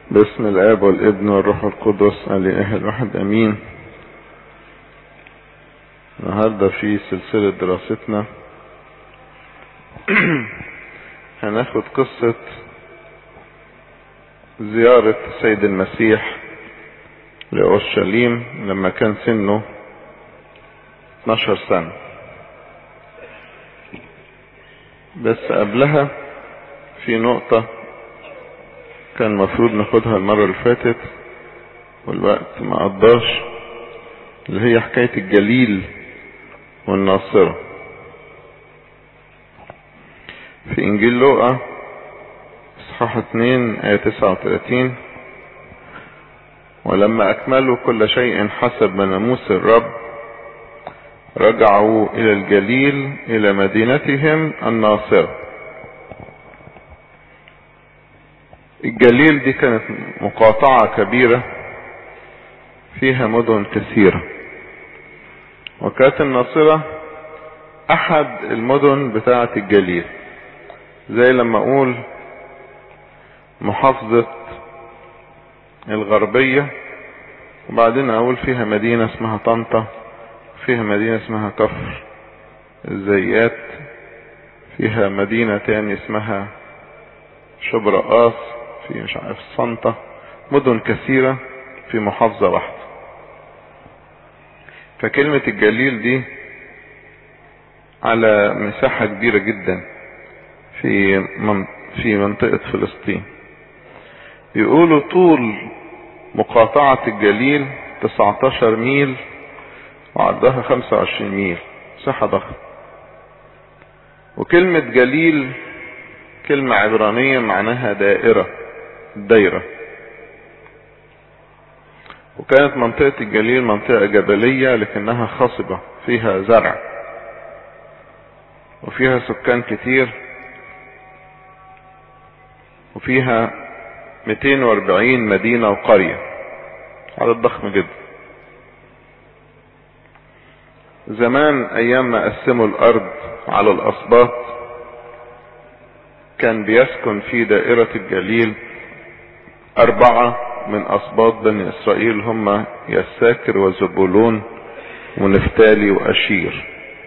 باسم الاب والابن والروح القدس الاله الواحد امين النهارده في سلسلة دراستنا هناخد قصة زيارة السيد المسيح لأورشليم لما كان سنه 12 سنة بس قبلها في نقطة كان المفروض ناخدها المرة اللي فاتت والوقت ما قضاش اللي هي حكاية الجليل والناصرة في انجيل لوقا اصحاح 2 آية 39 ولما اكملوا كل شيء حسب ناموس الرب رجعوا الى الجليل الى مدينتهم الناصره الجليل دي كانت مقاطعة كبيرة فيها مدن كثيرة وكانت الناصرة احد المدن بتاعة الجليل زي لما اقول محافظة الغربية وبعدين اقول فيها مدينة اسمها طنطا فيها مدينة اسمها كفر الزيات فيها مدينة تاني اسمها شبرقاص في مش عارف صنطة مدن كثيرة في محافظة واحدة فكلمة الجليل دي على مساحة كبيرة جدا في من في منطقة فلسطين يقولوا طول مقاطعة الجليل 19 ميل وعرضها 25 ميل مساحة ضخمة وكلمة جليل كلمة عبرانية معناها دائرة دايرة وكانت منطقة الجليل منطقة جبلية لكنها خصبة فيها زرع وفيها سكان كتير وفيها 240 مدينة وقرية عدد ضخم جدا زمان ايام ما قسموا الارض على الاسباط كان بيسكن في دائرة الجليل اربعة من اسباط بني اسرائيل هم يساكر وزبولون ونفتالي واشير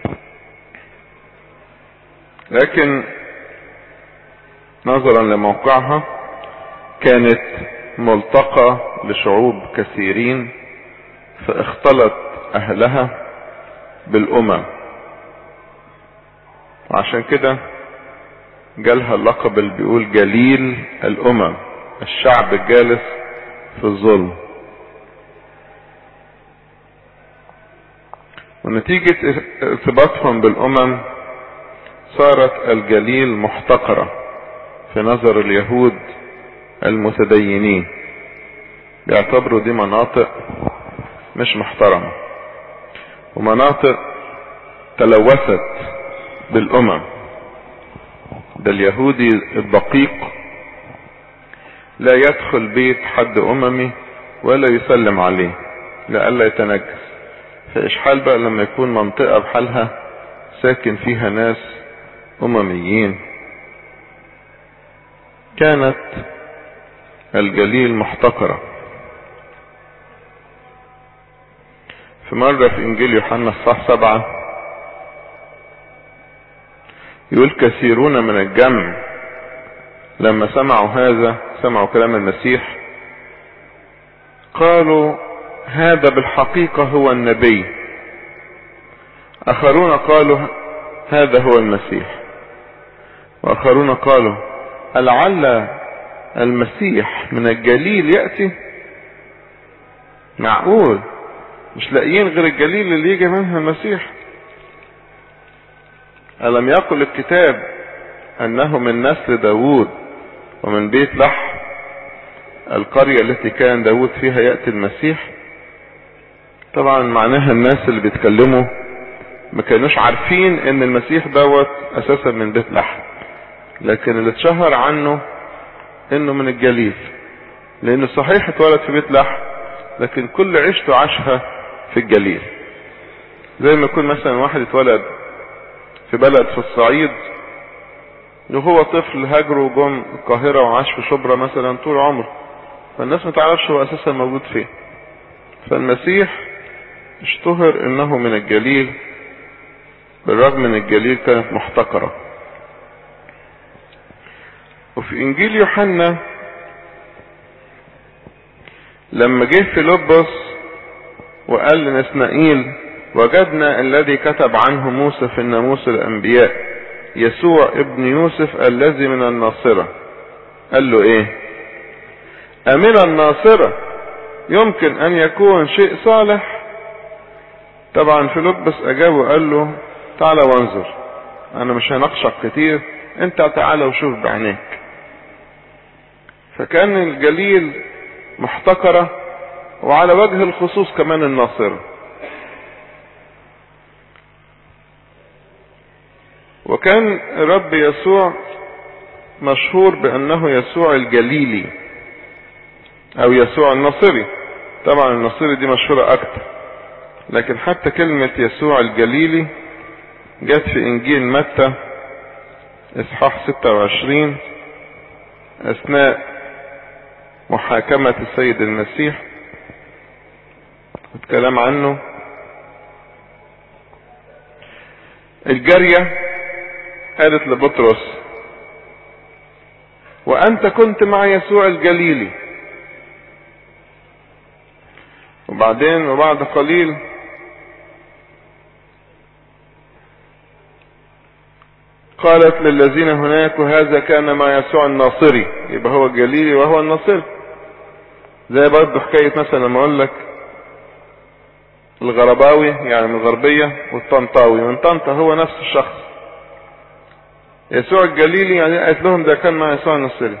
لكن نظرا لموقعها كانت ملتقى لشعوب كثيرين فاختلط اهلها بالامم وعشان كده جالها اللقب اللي بيقول جليل الامم الشعب الجالس في الظلم ونتيجة ارتباطهم بالامم صارت الجليل محتقرة في نظر اليهود المتدينين بيعتبروا دي مناطق مش محترمة ومناطق تلوثت بالامم ده اليهودي الدقيق لا يدخل بيت حد اممي ولا يسلم عليه لئلا يتنجس فاشحال بقى لما يكون منطقة بحالها ساكن فيها ناس امميين كانت الجليل محتقرة في مرة في انجيل يوحنا الصح سبعة يقول كثيرون من الجمع لما سمعوا هذا سمعوا كلام المسيح قالوا هذا بالحقيقة هو النبي اخرون قالوا هذا هو المسيح واخرون قالوا لعل المسيح من الجليل يأتي معقول مش لاقيين غير الجليل اللي يجي منها المسيح ألم يقل الكتاب أنه من نسل داوود ومن بيت لح القرية التي كان داوود فيها يأتي المسيح طبعا معناها الناس اللي بيتكلموا ما كانوش عارفين ان المسيح دوت اساسا من بيت لحم لكن اللي اتشهر عنه انه من الجليل لانه صحيح اتولد في بيت لحم لكن كل عيشته عاشها في الجليل زي ما يكون مثلا واحد اتولد في بلد في الصعيد وهو طفل هاجره وجم القاهرة وعاش في شبرا مثلا طول عمره فالناس ما تعرفش هو اساسا موجود فين فالمسيح اشتهر انه من الجليل بالرغم من الجليل كانت محتقرة وفي انجيل يوحنا لما جه فيلبس وقال لنسنائيل وجدنا الذي كتب عنه موسى في الناموس الانبياء يسوع ابن يوسف الذي من الناصرة قال له ايه امن الناصرة يمكن ان يكون شيء صالح طبعا فيلبس اجاب وقال له تعالى وانظر انا مش هناقشك كتير انت تعالى وشوف بعينيك فكان الجليل محتقرة وعلى وجه الخصوص كمان الناصرة وكان رب يسوع مشهور بانه يسوع الجليلي او يسوع الناصري طبعا الناصري دي مشهورة اكتر لكن حتى كلمة يسوع الجليلي جت في انجيل متى اصحاح 26 اثناء محاكمة السيد المسيح الكلام عنه الجارية قالت لبطرس وانت كنت مع يسوع الجليلي وبعدين وبعد قليل قالت للذين هناك وهذا كان مع يسوع الناصري يبقى هو الجليلي وهو الناصري زي برضه حكاية مثلا لما اقول لك الغرباوي يعني من الغربية والطنطاوي من طنطا هو نفس الشخص يسوع الجليلي يعني قالت لهم ده كان مع يسوع الناصري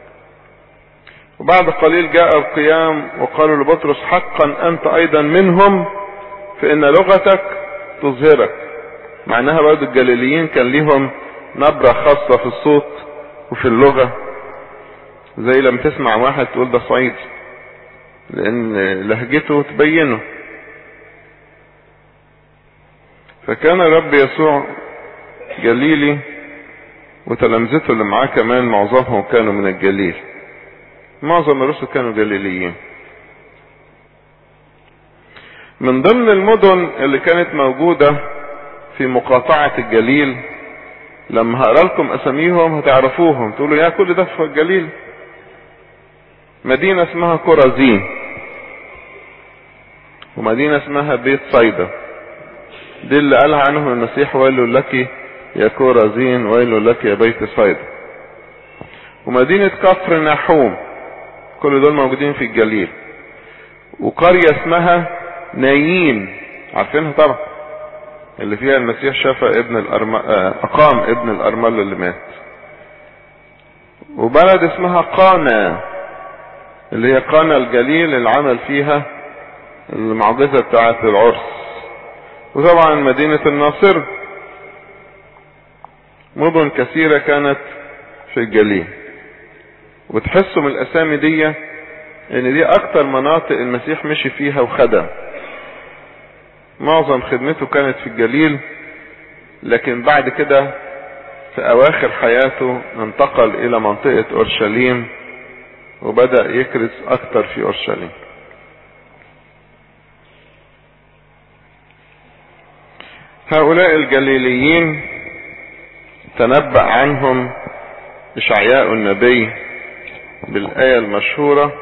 وبعد قليل جاء القيام وقالوا لبطرس حقا انت ايضا منهم فان لغتك تظهرك معناها برضه الجليليين كان ليهم نبرة خاصة في الصوت وفي اللغة زي لما تسمع واحد تقول ده صعيدي لان لهجته تبينه فكان الرب يسوع جليلي وتلامذته اللي معاه كمان معظمهم كانوا من الجليل معظم الرسل كانوا جليليين من ضمن المدن اللي كانت موجودة في مقاطعة الجليل لما هقرا لكم اساميهم هتعرفوهم تقولوا يا كل ده في الجليل مدينة اسمها كورازين ومدينة اسمها بيت صيدا دي اللي قالها عنهم المسيح ويل لك يا كورازين ويل لك يا بيت صيدا ومدينة كفر نحوم كل دول موجودين في الجليل وقرية اسمها نايين عارفينها طبعا اللي فيها المسيح شفى ابن الأرم... أقام ابن الأرمل اللي مات وبلد اسمها قانا اللي هي قانا الجليل اللي عمل فيها المعجزة بتاعة العرس وطبعا مدينة الناصر مدن كثيرة كانت في الجليل وتحسوا من الاسامي دي ان دي اكتر مناطق المسيح مشي فيها وخدم معظم خدمته كانت في الجليل لكن بعد كده في اواخر حياته انتقل الى منطقة اورشليم وبدأ يكرز اكتر في اورشليم هؤلاء الجليليين تنبأ عنهم اشعياء النبي بالآية المشهورة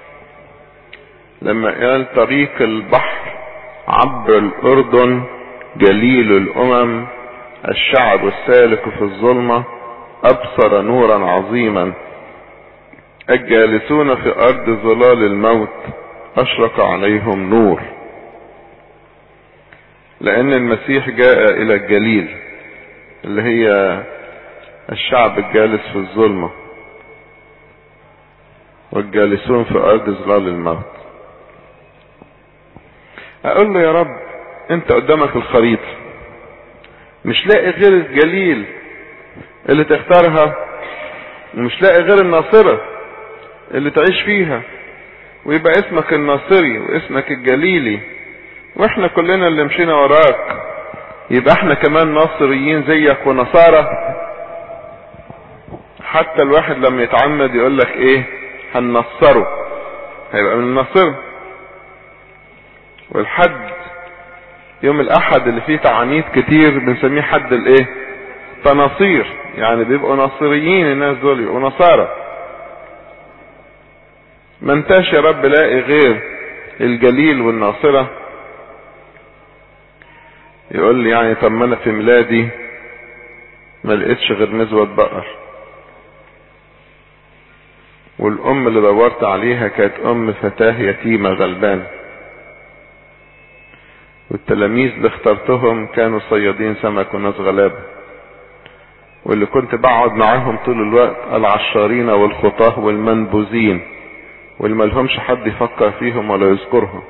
لما قال طريق البحر عبر الأردن جليل الأمم الشعب السالك في الظلمة أبصر نورا عظيما الجالسون في أرض ظلال الموت أشرق عليهم نور لأن المسيح جاء إلى الجليل اللي هي الشعب الجالس في الظلمة والجالسون في أرض ظلال الموت أقول له يا رب أنت قدامك الخريطة مش لاقي غير الجليل اللي تختارها ومش لاقي غير الناصرة اللي تعيش فيها ويبقى اسمك الناصري واسمك الجليلي واحنا كلنا اللي مشينا وراك يبقى احنا كمان ناصريين زيك ونصارى حتى الواحد لما يتعمد يقول لك ايه هننصره هيبقى من الناصرة والحد يوم الاحد اللي فيه تعانيد كتير بنسميه حد الايه تناصير يعني بيبقوا ناصريين الناس دول يبقوا نصارى ما انتاش يا رب لاقي غير الجليل والناصرة يقول لي يعني طب ما انا في ميلادي ما لقيتش غير نزوة بقر والام اللي دورت عليها كانت ام فتاة يتيمة غلبانة والتلاميذ اللي اخترتهم كانوا صيادين سمك وناس غلابة واللي كنت بقعد معاهم طول الوقت العشارين والخطاه والمنبوذين واللي ملهمش حد يفكر فيهم ولا يذكرهم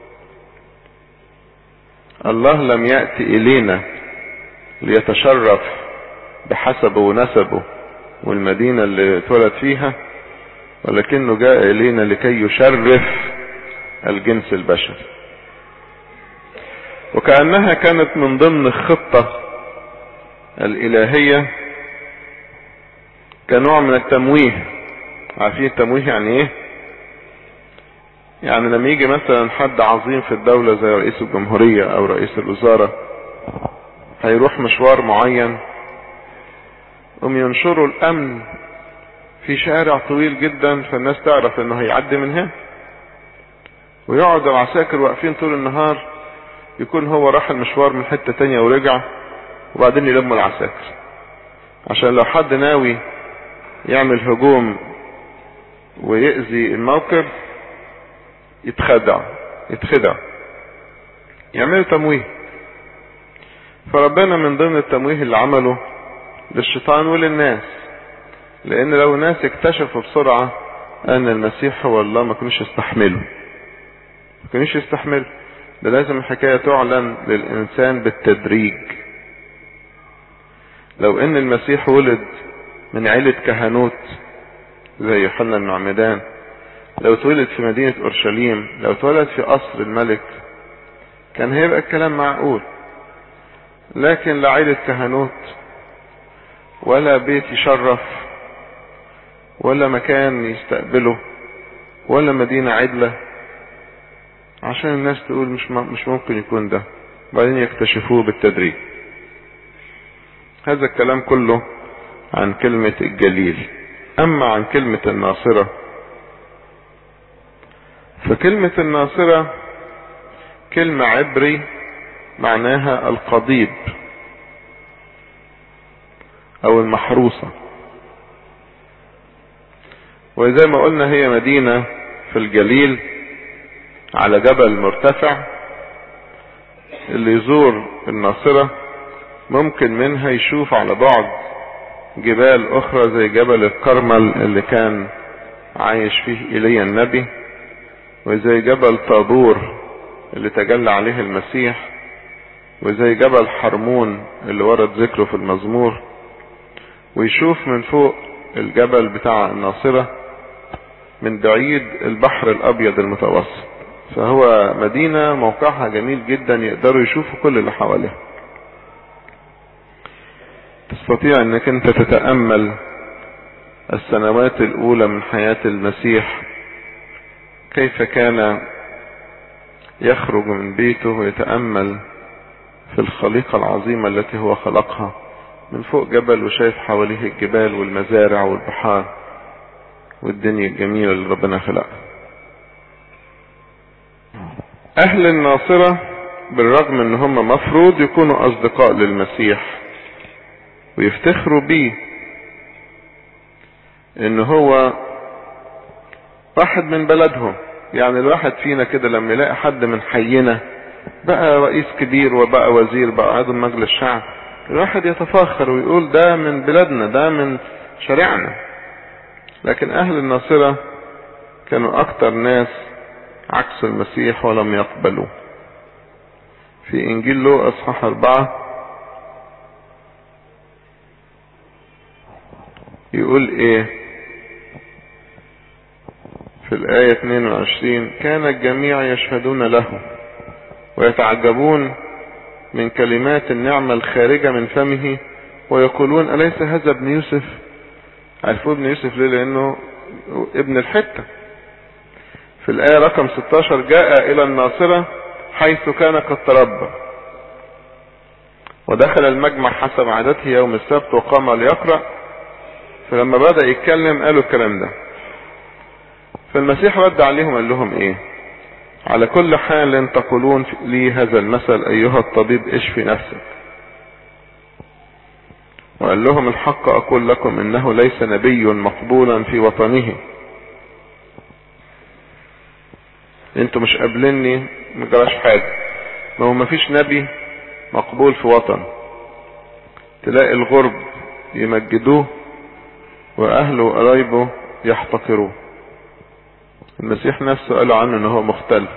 الله لم يأتي إلينا ليتشرف بحسبه ونسبه والمدينة اللي اتولد فيها ولكنه جاء إلينا لكي يشرف الجنس البشري وكأنها كانت من ضمن الخطة الإلهية كنوع من التمويه عارفين التمويه يعني ايه يعني لما يجي مثلا حد عظيم في الدولة زي رئيس الجمهورية او رئيس الوزارة هيروح مشوار معين هم ينشروا الامن في شارع طويل جدا فالناس تعرف انه هيعدي من هنا ويقعد العساكر واقفين طول النهار يكون هو راح المشوار من حتة تانية ورجع وبعدين يلموا العساكر عشان لو حد ناوي يعمل هجوم ويأذي الموكب يتخدع يتخدع يعملوا تمويه فربنا من ضمن التمويه اللي عمله للشيطان وللناس لان لو الناس اكتشفوا بسرعة ان المسيح هو الله ما كانوش يستحملوا ما كانوش يستحملوا ده لازم الحكاية تعلن للإنسان بالتدريج لو إن المسيح ولد من عيلة كهنوت زي يوحنا المعمدان لو اتولد في مدينة أورشليم لو اتولد في قصر الملك كان هيبقى الكلام معقول لكن لا عيلة كهنوت ولا بيت يشرف ولا مكان يستقبله ولا مدينة عدلة عشان الناس تقول مش مش ممكن يكون ده وبعدين يكتشفوه بالتدريج هذا الكلام كله عن كلمة الجليل اما عن كلمة الناصرة فكلمة الناصرة كلمة عبري معناها القضيب او المحروسة وزي ما قلنا هي مدينة في الجليل على جبل مرتفع اللي يزور الناصرة ممكن منها يشوف على بعد جبال اخرى زي جبل الكرمل اللي كان عايش فيه ايليا النبي وزي جبل طابور اللي تجلى عليه المسيح وزي جبل حرمون اللي ورد ذكره في المزمور ويشوف من فوق الجبل بتاع الناصرة من بعيد البحر الابيض المتوسط فهو مدينة موقعها جميل جدا يقدروا يشوفوا كل اللي حواليها تستطيع انك انت تتأمل السنوات الاولى من حياة المسيح كيف كان يخرج من بيته ويتأمل في الخليقة العظيمة التي هو خلقها من فوق جبل وشايف حواليه الجبال والمزارع والبحار والدنيا الجميلة اللي ربنا خلقها اهل الناصرة بالرغم ان هم مفروض يكونوا اصدقاء للمسيح ويفتخروا بيه ان هو واحد من بلدهم يعني الواحد فينا كده لما يلاقي حد من حينا بقى رئيس كبير وبقى وزير بقى عضو مجلس الشعب الواحد يتفاخر ويقول ده من بلادنا ده من شارعنا لكن اهل الناصرة كانوا اكتر ناس عكس المسيح ولم يقبلوا في انجيل له اصحاح اربعة يقول ايه في الآية 22 كان الجميع يشهدون له ويتعجبون من كلمات النعمة الخارجة من فمه ويقولون أليس هذا ابن يوسف عرفوا ابن يوسف ليه لأنه ابن الحتة في الآية رقم 16 جاء إلى الناصرة حيث كان قد تربى ودخل المجمع حسب عادته يوم السبت وقام ليقرأ فلما بدأ يتكلم قالوا الكلام ده فالمسيح رد عليهم قال لهم ايه على كل حال تقولون لي هذا المثل ايها الطبيب اشفي نفسك وقال لهم الحق اقول لكم انه ليس نبي مقبولا في وطنه انتوا مش قابليني مجراش حاجة ما هو مفيش نبي مقبول في وطن تلاقي الغرب يمجدوه واهله وقرايبه يحتقروه المسيح نفسه قالوا عنه ان هو مختلف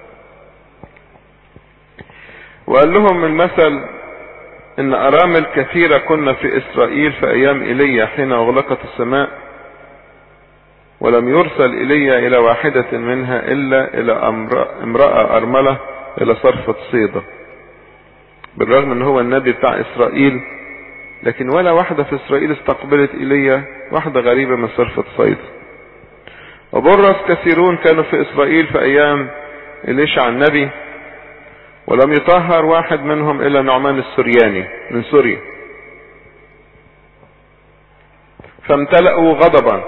وقال لهم المثل ان ارامل كثيرة كنا في اسرائيل في ايام ايليا حين اغلقت السماء ولم يرسل ايليا الى واحدة منها الا الى امرأة ارملة الى صرفة صيدة بالرغم ان هو النبي بتاع اسرائيل لكن ولا واحدة في اسرائيل استقبلت ايليا واحدة غريبة من صرفة صيدة وبرز كثيرون كانوا في اسرائيل في ايام اليشع النبي ولم يطهر واحد منهم الا نعمان السرياني من سوريا فامتلأوا غضبا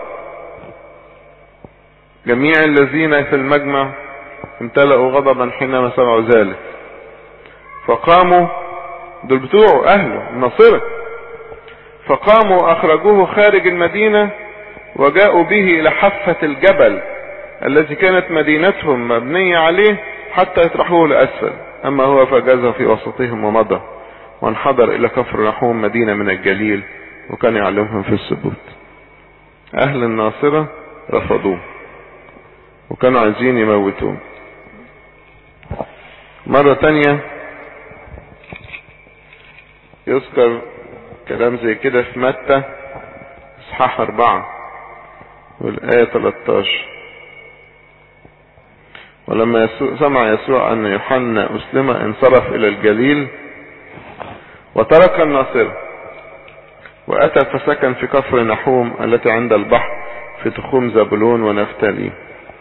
جميع الذين في المجمع امتلأوا غضبا حينما سمعوا ذلك فقاموا دول بتوعه اهله الناصرة فقاموا اخرجوه خارج المدينة وجاءوا به الى حافة الجبل الذي كانت مدينتهم مبنية عليه حتى يطرحوه لاسفل اما هو فجاز في وسطهم ومضى وانحدر الى كفر نحوم مدينة من الجليل وكان يعلمهم في الثبوت اهل الناصرة رفضوه وكانوا عايزين يموتوه مرة تانية يذكر كلام زي كده في متى اصحاح اربعة والآية 13 ولما يسوع سمع يسوع أن يوحنا أسلم انصرف إلى الجليل وترك الناصرة وأتى فسكن في كفر نحوم التي عند البحر في تخوم زبلون ونفتالي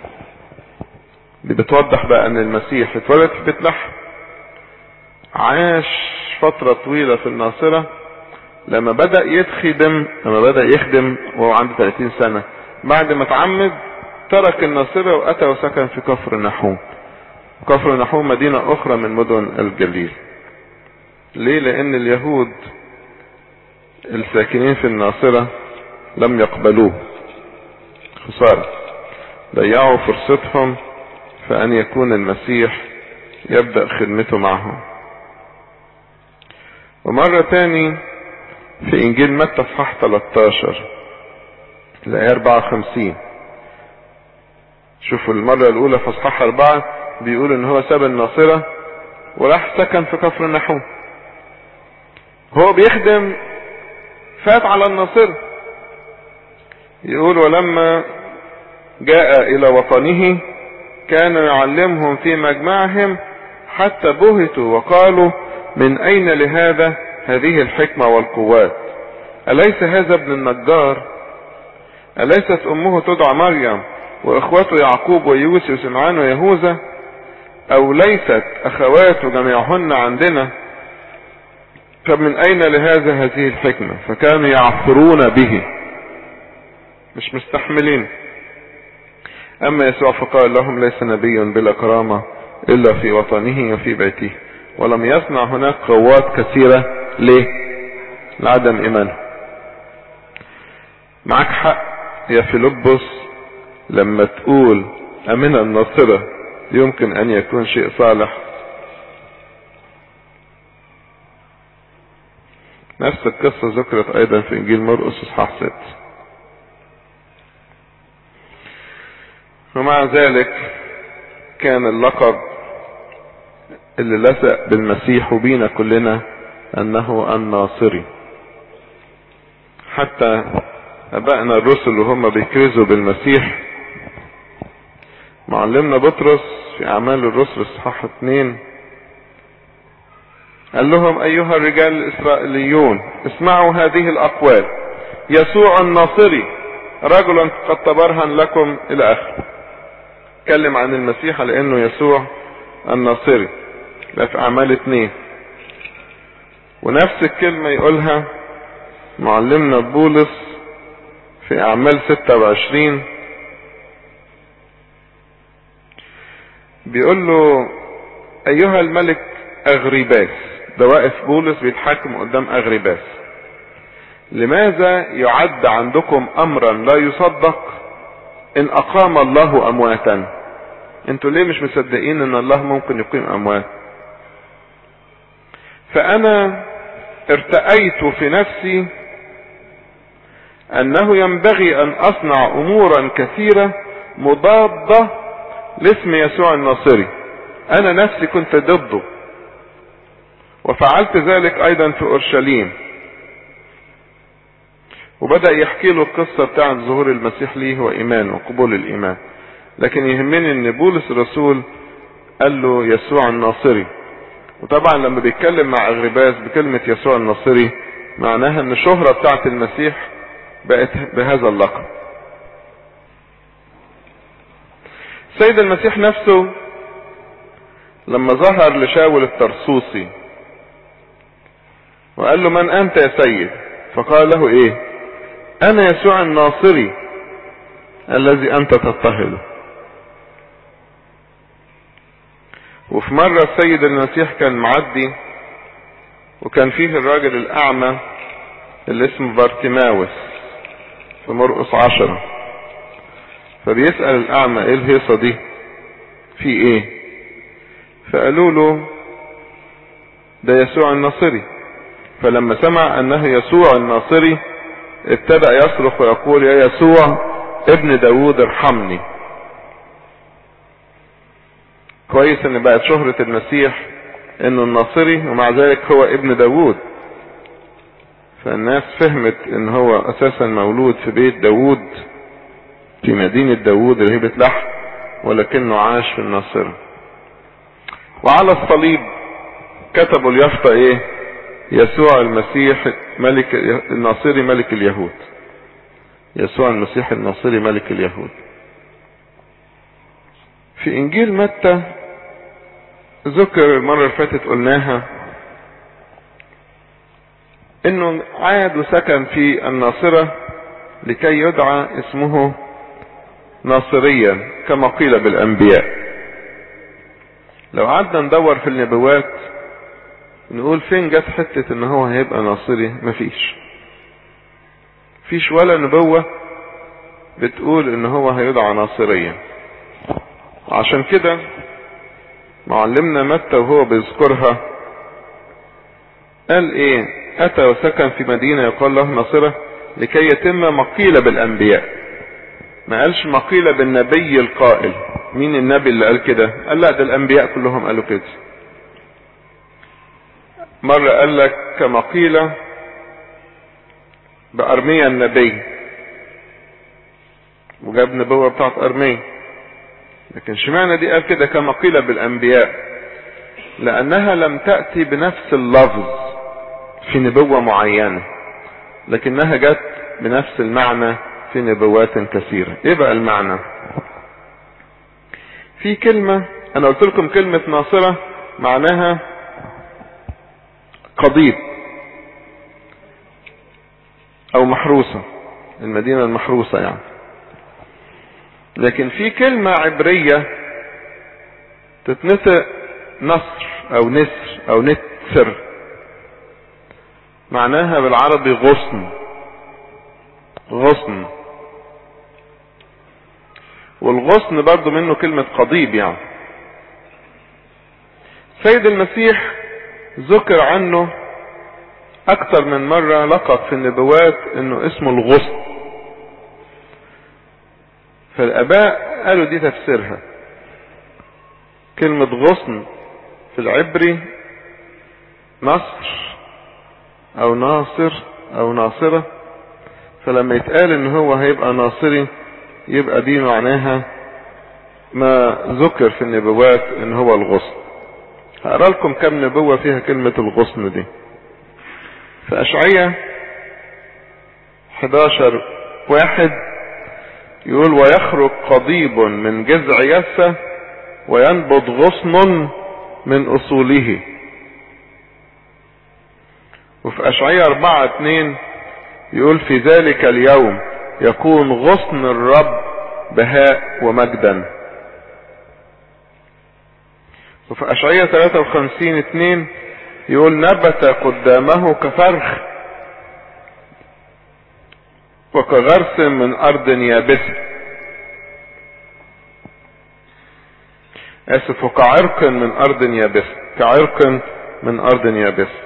دي بتوضح بقى أن المسيح اتولد في بيت لحم عاش فترة طويلة في الناصرة لما بدأ يخدم لما بدأ يخدم وهو عنده 30 سنة بعد ما اتعمد ترك الناصرة وأتى وسكن في كفر نحوم كفر نحوم مدينة أخرى من مدن الجليل ليه لأن اليهود الساكنين في الناصرة لم يقبلوه خسارة ضيعوا فرصتهم فأن يكون المسيح يبدأ خدمته معهم ومرة تاني في إنجيل متى صح 13 الآية 54 شوفوا المرة الأولى في أصحاح أربعة بيقول إن هو ساب الناصرة وراح سكن في كفر النحوم هو بيخدم فات على الناصرة يقول ولما جاء إلى وطنه كان يعلمهم في مجمعهم حتى بهتوا وقالوا من أين لهذا هذه الحكمة والقوات أليس هذا ابن النجار أليست أمه تدعى مريم وإخوته يعقوب ويوسف وسمعان ويهوذا أو ليست أخواته جميعهن عندنا فمن أين لهذا هذه الحكمة فكانوا يعثرون به مش مستحملين أما يسوع فقال لهم ليس نبي بلا كرامة إلا في وطنه وفي بيته ولم يصنع هناك قوات كثيرة ليه لعدم إيمانه معك حق يا فيلبس لما تقول أمن الناصرة يمكن أن يكون شيء صالح نفس القصة ذكرت أيضا في إنجيل مرقس إصحاح 6 ومع ذلك كان اللقب اللي لزق بالمسيح وبينا كلنا أنه الناصري حتى أبائنا الرسل وهم بيكرزوا بالمسيح معلمنا بطرس في أعمال الرسل اصحاح اتنين قال لهم أيها الرجال الإسرائيليون اسمعوا هذه الأقوال يسوع الناصري رجلا قد تبرهن لكم إلى آخره بيتكلم عن المسيح على انه يسوع الناصري ده في اعمال اتنين ونفس الكلمة يقولها معلمنا بولس في اعمال ستة وعشرين بيقول له ايها الملك اغريباس ده واقف بولس بيتحاكم قدام اغريباس لماذا يعد عندكم امرا لا يصدق ان اقام الله امواتا انتوا ليه مش مصدقين ان الله ممكن يقيم اموات فانا ارتأيت في نفسي انه ينبغي ان اصنع امورا كثيرة مضادة لاسم يسوع الناصري انا نفسي كنت ضده وفعلت ذلك ايضا في اورشليم وبدأ يحكي له القصة بتاعت ظهور المسيح ليه وإيمانه وقبول الإيمان لكن يهمني ان بولس الرسول قال له يسوع الناصري وطبعا لما بيتكلم مع اغرباس بكلمة يسوع الناصري معناها ان الشهرة بتاعت المسيح بقت بهذا اللقب سيد المسيح نفسه لما ظهر لشاول الترسوسي وقال له من انت يا سيد فقال له ايه انا يسوع الناصري الذي انت تضطهده وفي مرة السيد المسيح كان معدي وكان فيه الراجل الأعمى اللي اسمه بارتيماوس في مرقس عشرة فبيسأل الأعمى ايه الهيصة دي في ايه فقالوا له ده يسوع الناصري فلما سمع انه يسوع الناصري ابتدأ يصرخ ويقول يا يسوع ابن داود ارحمني كويس ان بقت شهرة المسيح انه الناصري ومع ذلك هو ابن داود فالناس فهمت ان هو اساسا مولود في بيت داود في مدينة داود اللي هي بيت لحم ولكنه عاش في الناصرة وعلى الصليب كتبوا اليافطة ايه يسوع المسيح ملك الناصري ملك اليهود يسوع المسيح الناصري ملك اليهود في انجيل متى ذكر المرة اللي فاتت قلناها انه عاد وسكن في الناصرة لكي يدعى اسمه ناصريا كما قيل بالانبياء لو قعدنا ندور في النبوات نقول فين جت حتة ان هو هيبقى ناصري مفيش فيش ولا نبوة بتقول ان هو هيدعى ناصريا عشان كده معلمنا متى وهو بيذكرها قال ايه اتى وسكن في مدينة يقال له ناصرة لكي يتم مقيلة بالانبياء ما قالش مقيلة بالنبي القائل مين النبي اللي قال كده قال لا ده الانبياء كلهم قالوا كده مرة قال لك كما قيل بأرميا النبي وجاب نبوة بتاعت أرميا لكن شمعنا دي قال كده كما قيل بالأنبياء لأنها لم تأتي بنفس اللفظ في نبوة معينة لكنها جت بنفس المعنى في نبوات كثيرة ايه بقى المعنى في كلمة انا قلت لكم كلمة ناصرة معناها قضيب او محروسة المدينة المحروسة يعني لكن في كلمة عبرية تتنطق نصر او نسر او نتسر معناها بالعربي غصن غصن والغصن برضو منه كلمة قضيب يعني سيد المسيح ذكر عنه اكتر من مرة لقب في النبوات انه اسمه الغصن فالاباء قالوا دي تفسيرها كلمة غصن في العبري نصر او ناصر او ناصرة فلما يتقال ان هو هيبقى ناصري يبقى دي معناها ما ذكر في النبوات ان هو الغصن هقرا لكم كم نبوة فيها كلمة الغصن دي في اشعية 11 واحد يقول ويخرج قضيب من جذع يسة وينبض غصن من اصوله وفي اشعياء اربعة اتنين يقول في ذلك اليوم يكون غصن الرب بهاء ومجدا وفي اشعياء 53 2 يقول نبت قدامه كفرخ وكغرس من ارض يابسة اسف وكعرق من ارض يابسة كعرق من ارض يابسة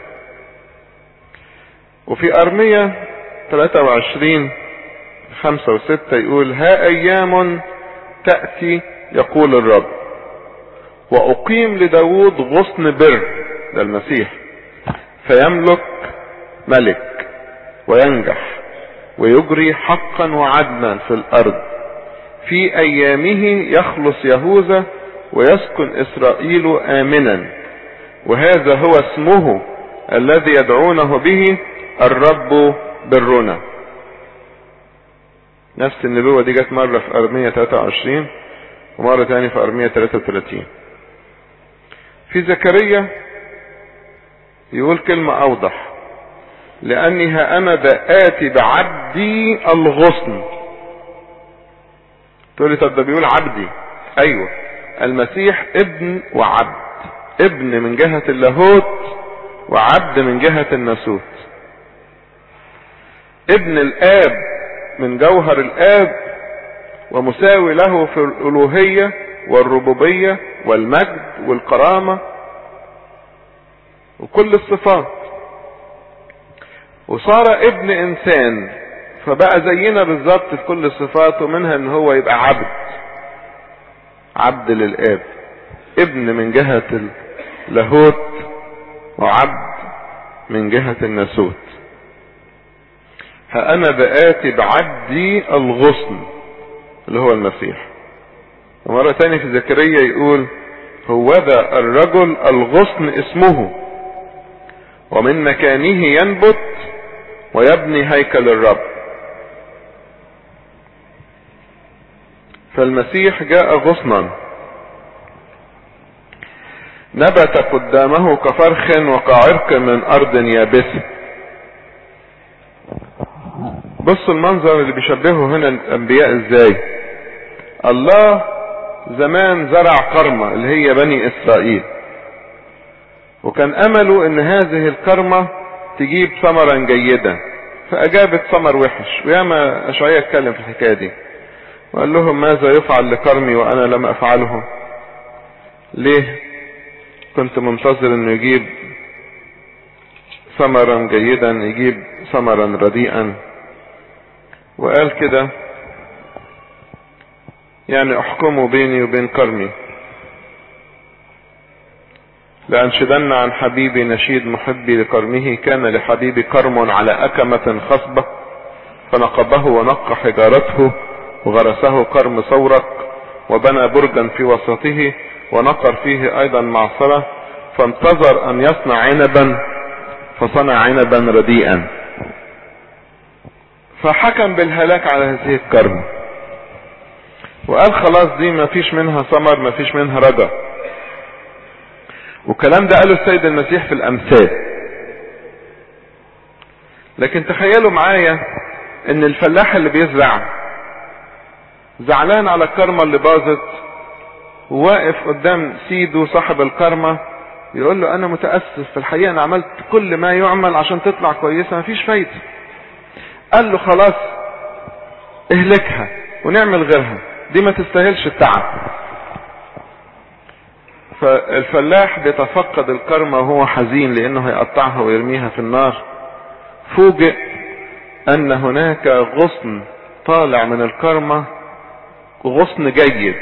وفي ارمية 23 5 و6 يقول ها ايام تأتي يقول الرب واقيم لداود غصن بر ده المسيح فيملك ملك وينجح ويجري حقا وعدلا في الارض في ايامه يخلص يهوذا ويسكن اسرائيل امنا وهذا هو اسمه الذي يدعونه به الرب برنا نفس النبوة دي جت مرة في ارمية 23 ومرة تانية في ارمية 33 في زكريا يقول كلمة اوضح لاني ها انا ذا اتي بعبدي الغصن تقول لي طب ده بيقول عبدي ايوه المسيح ابن وعبد ابن من جهة اللاهوت وعبد من جهة الناسوت ابن الاب من جوهر الاب ومساوي له في الالوهية والربوبية والمجد والكرامة وكل الصفات وصار ابن انسان فبقى زينا بالظبط في كل الصفات ومنها ان هو يبقى عبد عبد للاب ابن من جهة اللاهوت وعبد من جهة الناسوت ها انا بآتي بعبدي الغصن اللي هو المسيح ومرة تانية في زكريا يقول هو ذا الرجل الغصن اسمه ومن مكانه ينبت ويبني هيكل الرب فالمسيح جاء غصنا نبت قدامه كفرخ وكعرق من ارض يابسة بصوا المنظر اللي بيشبهه هنا الانبياء ازاي الله زمان زرع كرمة اللي هي بني اسرائيل وكان امله ان هذه الكرمة تجيب ثمرا جيدا فاجابت ثمر وحش وياما اشعياء اتكلم في الحكاية دي وقال لهم ماذا يفعل لكرمي وانا لم افعله ليه كنت منتظر انه يجيب ثمرا جيدا يجيب ثمرا رديئا وقال كده يعني احكموا بيني وبين كرمي لأنشدن عن حبيبي نشيد محبي لكرمه كان لحبيبي كرم على أكمة خصبة فنقبه ونق حجارته وغرسه كرم صورق وبنى برجا في وسطه ونقر فيه أيضا معصرة فانتظر أن يصنع عنبا فصنع عنبا رديئا فحكم بالهلاك على هذه الكرم وقال خلاص دي ما فيش منها ثمر ما فيش منها رجا والكلام ده قاله السيد المسيح في الامثال لكن تخيلوا معايا ان الفلاح اللي بيزرع زعلان على الكرمة اللي باظت وواقف قدام سيده صاحب الكرمة يقول له انا متأسف في الحقيقة انا عملت كل ما يعمل عشان تطلع كويسة مفيش فايدة قال له خلاص اهلكها ونعمل غيرها دي ما تستاهلش التعب فالفلاح بيتفقد الكرمة وهو حزين لانه هيقطعها ويرميها في النار فوجئ ان هناك غصن طالع من الكرمة غصن جيد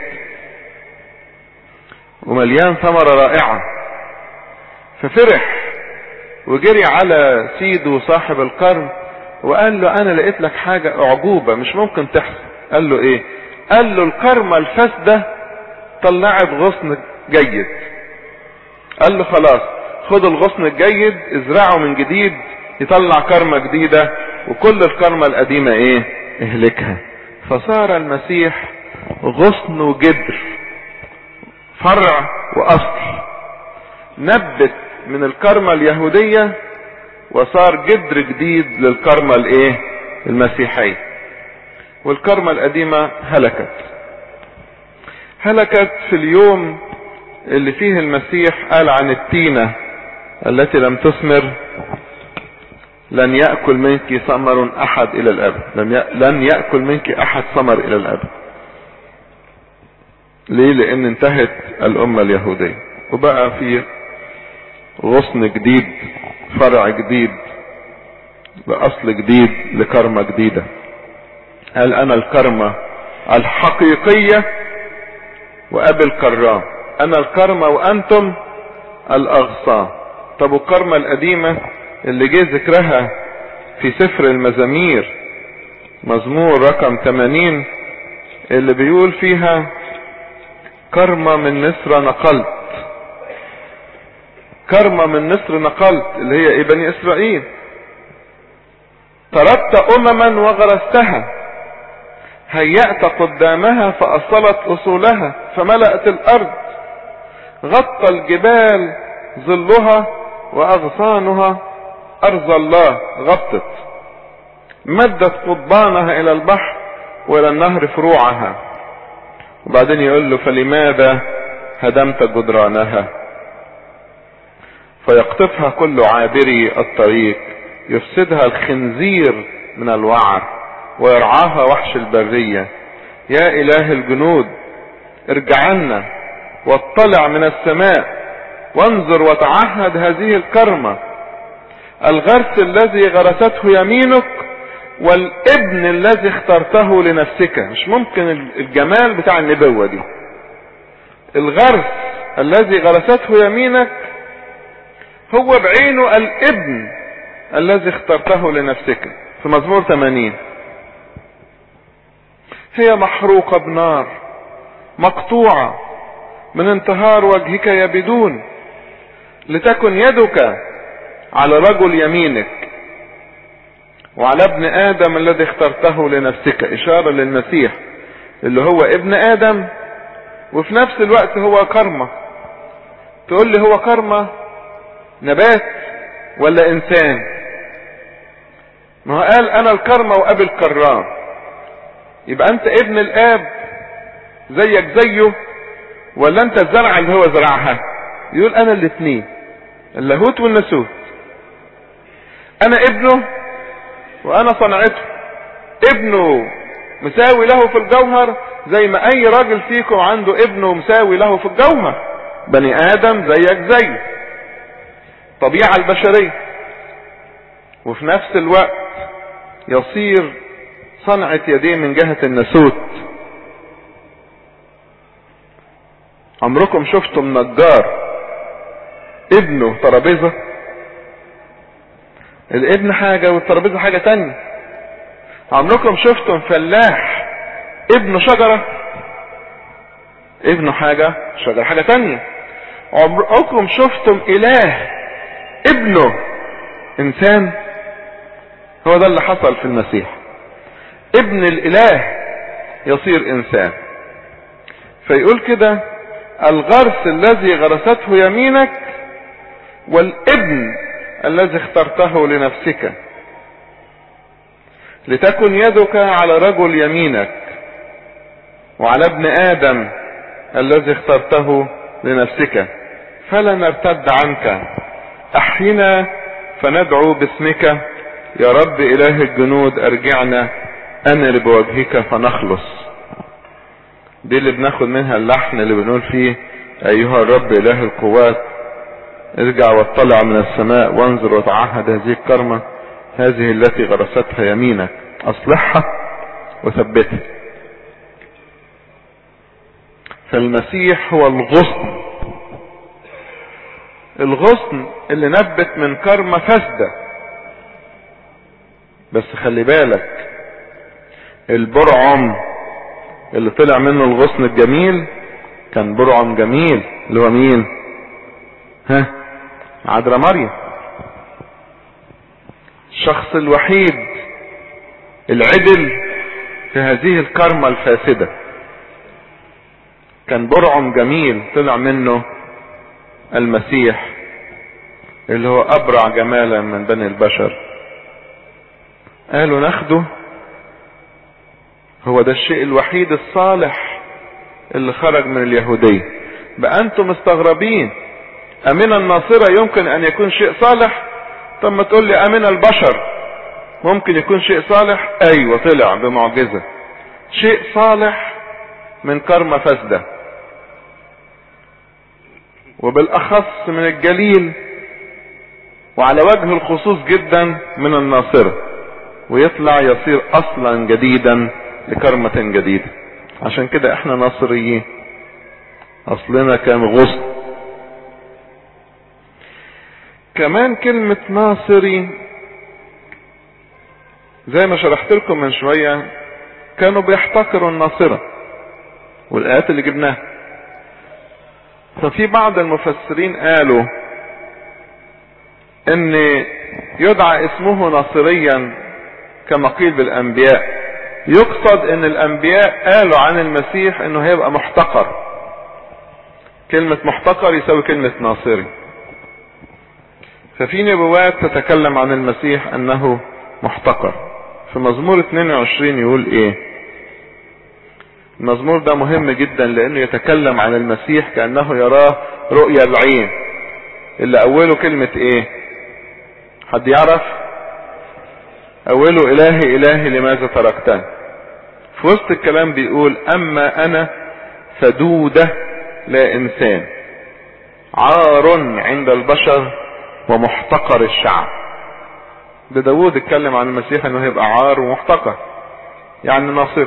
ومليان ثمرة رائعة ففرح وجري على سيده صاحب الكرم وقال له انا لقيت لك حاجة اعجوبة مش ممكن تحصل قال له ايه قال له الكرمة الفاسدة طلعت غصن جيد قال له خلاص خد الغصن الجيد ازرعه من جديد يطلع كرمة جديدة وكل الكرمة القديمة ايه اهلكها فصار المسيح غصن وجدر فرع واصل نبت من الكرمة اليهودية وصار جدر جديد للكرمة الايه المسيحية والكرمة القديمة هلكت هلكت في اليوم اللي فيه المسيح قال عن التينة التي لم تثمر لن يأكل منك ثمر أحد إلى الأبد لن يأكل منك أحد ثمر إلى الأبد ليه لأن انتهت الأمة اليهودية وبقى في غصن جديد فرع جديد لأصل جديد لكرمة جديدة قال أنا الكرمة الحقيقية وأبي الكرام أنا الكرمة وأنتم الأغصان طب والكرمة القديمة اللي جه ذكرها في سفر المزامير مزمور رقم 80 اللي بيقول فيها كرمة من نسر نقلت كرمة من نسر نقلت اللي هي ايه بني اسرائيل طردت امما وغرستها هيأت قدامها فأصلت أصولها فملأت الأرض غطى الجبال ظلها وأغصانها أرض الله غطت مدت قضبانها إلى البحر وإلى النهر فروعها وبعدين يقول له فلماذا هدمت جدرانها فيقطفها كل عابري الطريق يفسدها الخنزير من الوعر ويرعاها وحش البرية يا إله الجنود ارجعنا واطلع من السماء وانظر وتعهد هذه الكرمة الغرس الذي غرسته يمينك والابن الذي اخترته لنفسك مش ممكن الجمال بتاع النبوة دي الغرس الذي غرسته يمينك هو بعينه الابن الذي اخترته لنفسك في مزمور 80 هي محروقة بنار مقطوعة من انتهار وجهك يبدون لتكن يدك على رجل يمينك وعلى ابن ادم الذي اخترته لنفسك اشارة للمسيح اللي هو ابن ادم وفي نفس الوقت هو كرمة تقول لي هو كرمة نبات ولا انسان ما هو قال انا الكرمة وابي الكرام يبقى انت ابن الاب زيك زيه ولا انت الزرعة اللي هو زرعها يقول انا الاثنين اللاهوت والناسوت انا ابنه وانا صنعته ابنه مساوي له في الجوهر زي ما اي راجل فيكم عنده ابنه مساوي له في الجوهر بني ادم زيك زيه الطبيعة البشرية وفي نفس الوقت يصير صنعة يديه من جهة الناسوت عمركم شفتم نجار ابنه ترابيزة الابن حاجة والترابيزة حاجة تانية عمركم شفتم فلاح ابنه شجرة ابنه حاجة شجرة حاجة تانية عمركم شفتم اله ابنه انسان هو ده اللي حصل في المسيح ابن الاله يصير انسان فيقول كده الغرس الذي غرسته يمينك والابن الذي اخترته لنفسك لتكن يدك على رجل يمينك وعلى ابن ادم الذي اخترته لنفسك فلا نرتد عنك احينا فندعو باسمك يا رب اله الجنود ارجعنا انر بوجهك فنخلص دي اللي بناخد منها اللحن اللي بنقول فيه ايها الرب اله القوات ارجع واطلع من السماء وانظر وتعهد هذه الكرمة هذه التي غرستها يمينك اصلحها وثبتها فالمسيح هو الغصن الغصن اللي نبت من كرمة فاسدة بس خلي بالك البرعم اللي طلع منه الغصن الجميل كان برعم جميل اللي هو مين ها عذراء مريم الشخص الوحيد العدل في هذه الكرمة الفاسدة كان برعم جميل طلع منه المسيح اللي هو ابرع جمالا من بني البشر قالوا ناخده هو ده الشيء الوحيد الصالح اللي خرج من اليهودية بقى انتم مستغربين امين الناصرة يمكن ان يكون شيء صالح طب ما تقول لي امين البشر ممكن يكون شيء صالح ايوه طلع بمعجزة شيء صالح من كرمة فاسدة وبالاخص من الجليل وعلى وجه الخصوص جدا من الناصرة ويطلع يصير اصلا جديدا لكرمة جديدة عشان كده احنا ناصريين اصلنا كان غصن كمان كلمة ناصري زي ما شرحت لكم من شوية كانوا بيحتقروا الناصرة والآيات اللي جبناها ففي بعض المفسرين قالوا ان يدعى اسمه ناصريا كما قيل بالانبياء يقصد ان الانبياء قالوا عن المسيح انه هيبقى محتقر كلمة محتقر يساوي كلمة ناصري ففي نبوات تتكلم عن المسيح انه محتقر في مزمور 22 يقول ايه المزمور ده مهم جدا لانه يتكلم عن المسيح كانه يراه رؤيا العين اللي اوله كلمة ايه حد يعرف اوله الهي الهي لماذا تركتني في وسط الكلام بيقول اما انا فدودة لا انسان عار عند البشر ومحتقر الشعب ده داود اتكلم عن المسيح انه هيبقى عار ومحتقر يعني ناصر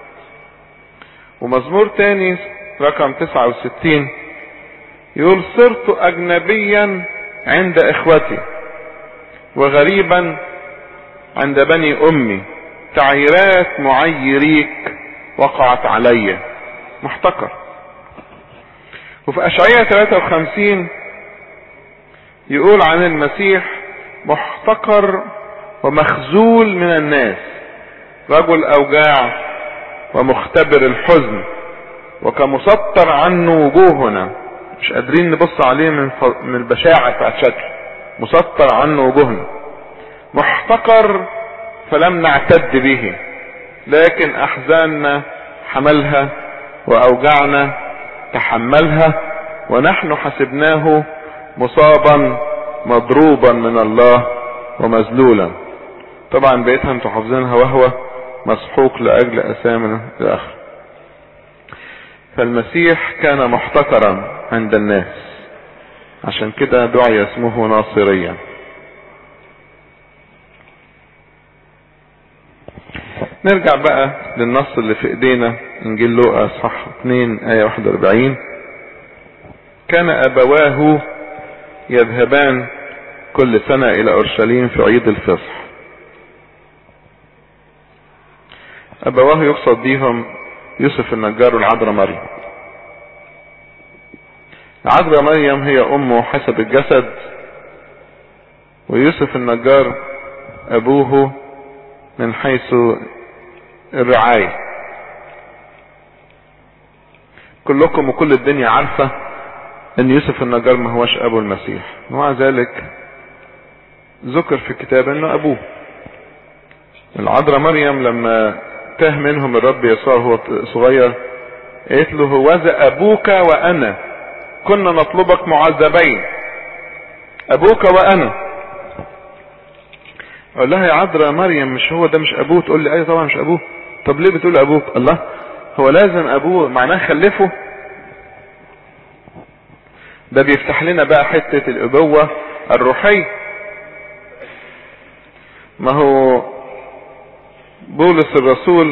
ومزمور تاني رقم 69 يقول صرت اجنبيا عند اخوتي وغريبا عند بني امي تعييرات معيريك وقعت علي محتقر وفي اشعياء 53 يقول عن المسيح محتقر ومخزول من الناس رجل اوجاع ومختبر الحزن وكمسطر عنه وجوهنا مش قادرين نبص عليه من, ف... من البشاعة بتاعت شكل مسطر عنه وجوهنا محتقر فلم نعتد به لكن احزاننا حملها واوجعنا تحملها ونحن حسبناه مصابا مضروبا من الله ومذلولا طبعا بقيتها انتوا حافظينها وهو مسحوق لاجل اثامنا الاخر فالمسيح كان محتقرا عند الناس عشان كده دعي اسمه ناصريا نرجع بقى للنص اللي في ايدينا انجيل لوقا صح 2 ايه 41 كان ابواه يذهبان كل سنة الى اورشليم في عيد الفصح ابواه يقصد بيهم يوسف النجار والعذراء مريم العذراء مريم هي امه حسب الجسد ويوسف النجار ابوه من حيث الرعاية كلكم وكل الدنيا عارفة ان يوسف النجار ما هوش ابو المسيح ومع ذلك ذكر في الكتاب انه ابوه العذراء مريم لما تاه منهم الرب يسوع وهو صغير قالت له هوذا ابوك وانا كنا نطلبك معذبين ابوك وانا اقول لها يا عذراء مريم مش هو ده مش ابوه تقول لي ايوه طبعا مش ابوه طب ليه بتقول ابوك الله هو لازم ابوه معناه خلفه ده بيفتح لنا بقى حتة الابوة الروحية ما هو بولس الرسول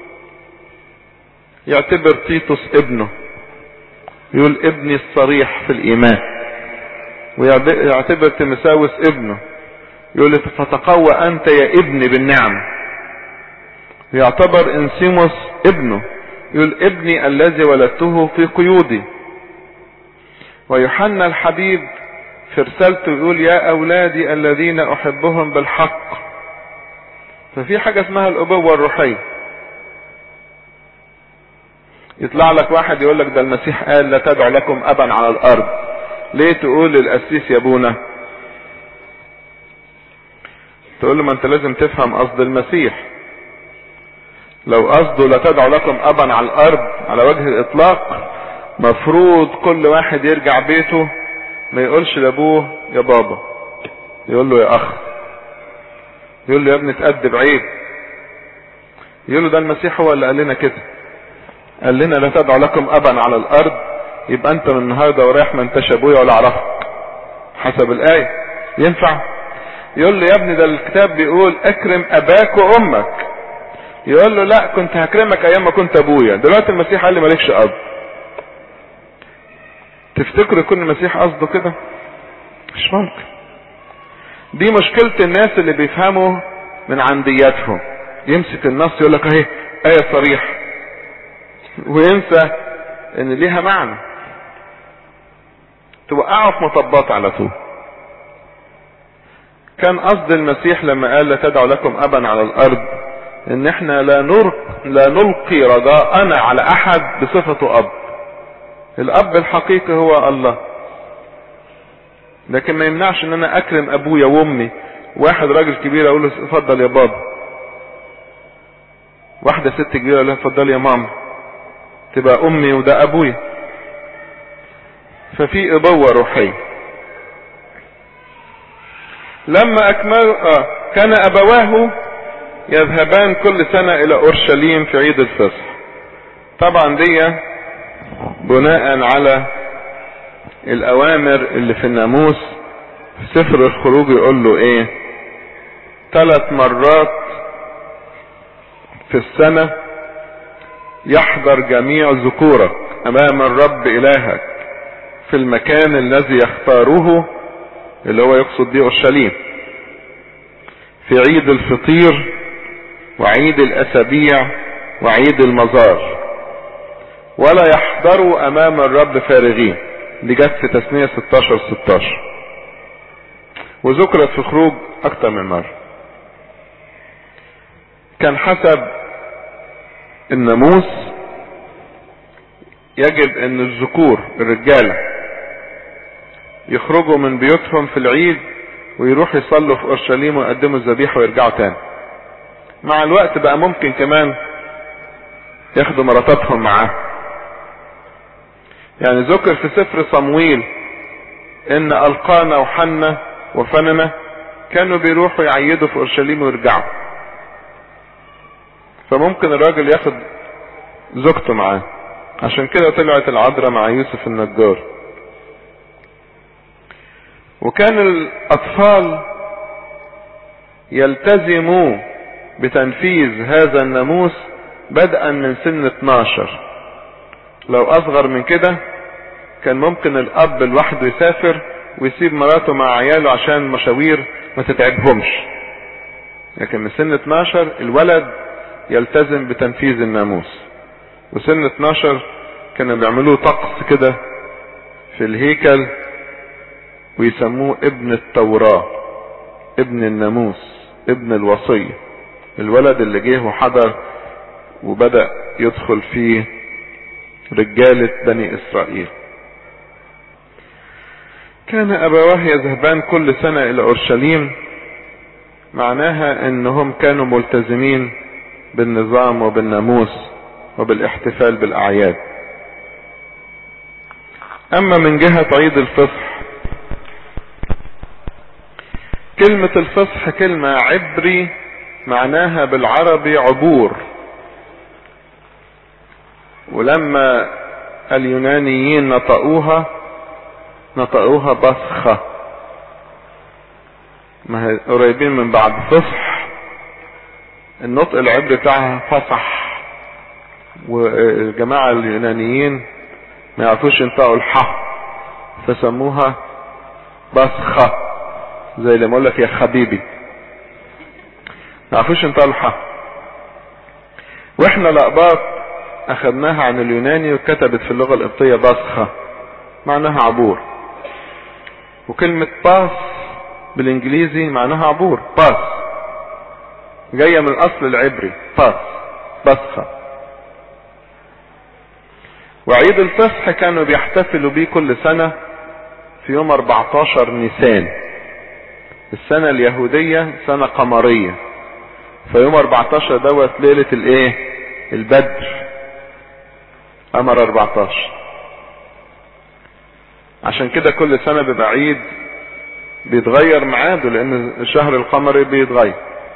يعتبر تيتوس ابنه يقول ابني الصريح في الايمان ويعتبر تيمساوس ابنه يقول فتقوى انت يا ابني بالنعم يعتبر انسيموس ابنه يقول ابني الذي ولدته في قيودي ويوحنا الحبيب في رسالته يقول يا اولادي الذين احبهم بالحق ففي حاجة اسمها الابوة الروحية يطلع لك واحد يقول لك ده المسيح قال لا تدعو لكم ابا على الارض ليه تقول للقسيس يا ابونا تقول له ما انت لازم تفهم قصد المسيح لو قصده لا تدعو لكم ابا على الارض على وجه الاطلاق مفروض كل واحد يرجع بيته ما يقولش لابوه يا بابا يقول له يا اخ يقول له يا ابني تأدب عيب يقول له ده المسيح هو اللي قال لنا كده قال لنا لا تدعو لكم ابا على الارض يبقى انت من النهارده ورايح ما انتش ابويا ولا اعرفك حسب الايه ينفع يقول له يا ابني ده الكتاب بيقول اكرم اباك وامك يقول له لا كنت هكرمك ايام ما كنت ابويا دلوقتي المسيح قال لي مالكش اب تفتكر يكون المسيح قصده كده مش ممكن دي مشكلة الناس اللي بيفهموا من عندياتهم يمسك النص يقول لك اهي آية صريحة وينسى ان ليها معنى توقعه في مطبات على طول كان قصد المسيح لما قال لا تدعوا لكم ابا على الارض ان احنا لا نرق لا نلقي رجاءنا على احد بصفته اب الاب الحقيقي هو الله لكن ما يمنعش ان انا اكرم ابويا وامي واحد راجل كبير اقول له اتفضل يا بابا واحدة ست كبيرة اقول لها اتفضل يا ماما تبقى امي وده ابويا ففي ابوة روحية لما اكمل آه كان ابواه يذهبان كل سنة الى اورشليم في عيد الفصح طبعا دي بناء على الاوامر اللي في الناموس في سفر الخروج يقول له ايه ثلاث مرات في السنة يحضر جميع ذكورك امام الرب الهك في المكان الذي يختاره اللي هو يقصد بيه اورشليم في عيد الفطير وعيد الاسابيع وعيد المزار ولا يحضروا امام الرب فارغين دي جت في تسنية 16 16 وذكرت في خروج اكتر من مرة كان حسب الناموس يجب ان الذكور الرجالة يخرجوا من بيوتهم في العيد ويروحوا يصلوا في اورشليم ويقدموا الذبيحة ويرجعوا تاني مع الوقت بقى ممكن كمان ياخدوا مراتاتهم معاه يعني ذكر في سفر صمويل ان القانا وحنا وفننا كانوا بيروحوا يعيدوا في اورشليم ويرجعوا فممكن الراجل ياخد زوجته معاه عشان كده طلعت العذراء مع يوسف النجار وكان الاطفال يلتزموا بتنفيذ هذا الناموس بدءا من سن 12 لو اصغر من كده كان ممكن الاب لوحده يسافر ويسيب مراته مع عياله عشان مشاوير ما تتعبهمش لكن من سن 12 الولد يلتزم بتنفيذ الناموس وسن 12 كانوا بيعملوه طقس كده في الهيكل ويسموه ابن التوراة ابن الناموس ابن الوصية الولد اللي جه وحضر وبدأ يدخل فيه رجالة بني إسرائيل كان أبواه يذهبان كل سنة إلى أورشليم معناها أنهم كانوا ملتزمين بالنظام وبالناموس وبالاحتفال بالأعياد أما من جهة عيد الفصح كلمة الفصح كلمة عبري معناها بالعربي عبور ولما اليونانيين نطقوها نطقوها بصخة ما هي قريبين من بعض فصح النطق العبري بتاعها فصح والجماعة اليونانيين ما يعرفوش ينطقوا الح فسموها بصخة زي اللي بقول لك يا حبيبي ما يعرفوش ينطقوا الح واحنا الأقباط اخذناها عن اليوناني وكتبت في اللغة القبطية بصخة معناها عبور وكلمة باس بالانجليزي معناها عبور باس جاية من الاصل العبري باس بصخة وعيد الفصح كانوا بيحتفلوا بيه كل سنة في يوم 14 نيسان السنة اليهودية سنة قمرية فيوم 14 دوت ليلة الايه البدر قمر 14 عشان كده كل سنة بيبقى عيد بيتغير ميعاده لان الشهر القمري بيتغير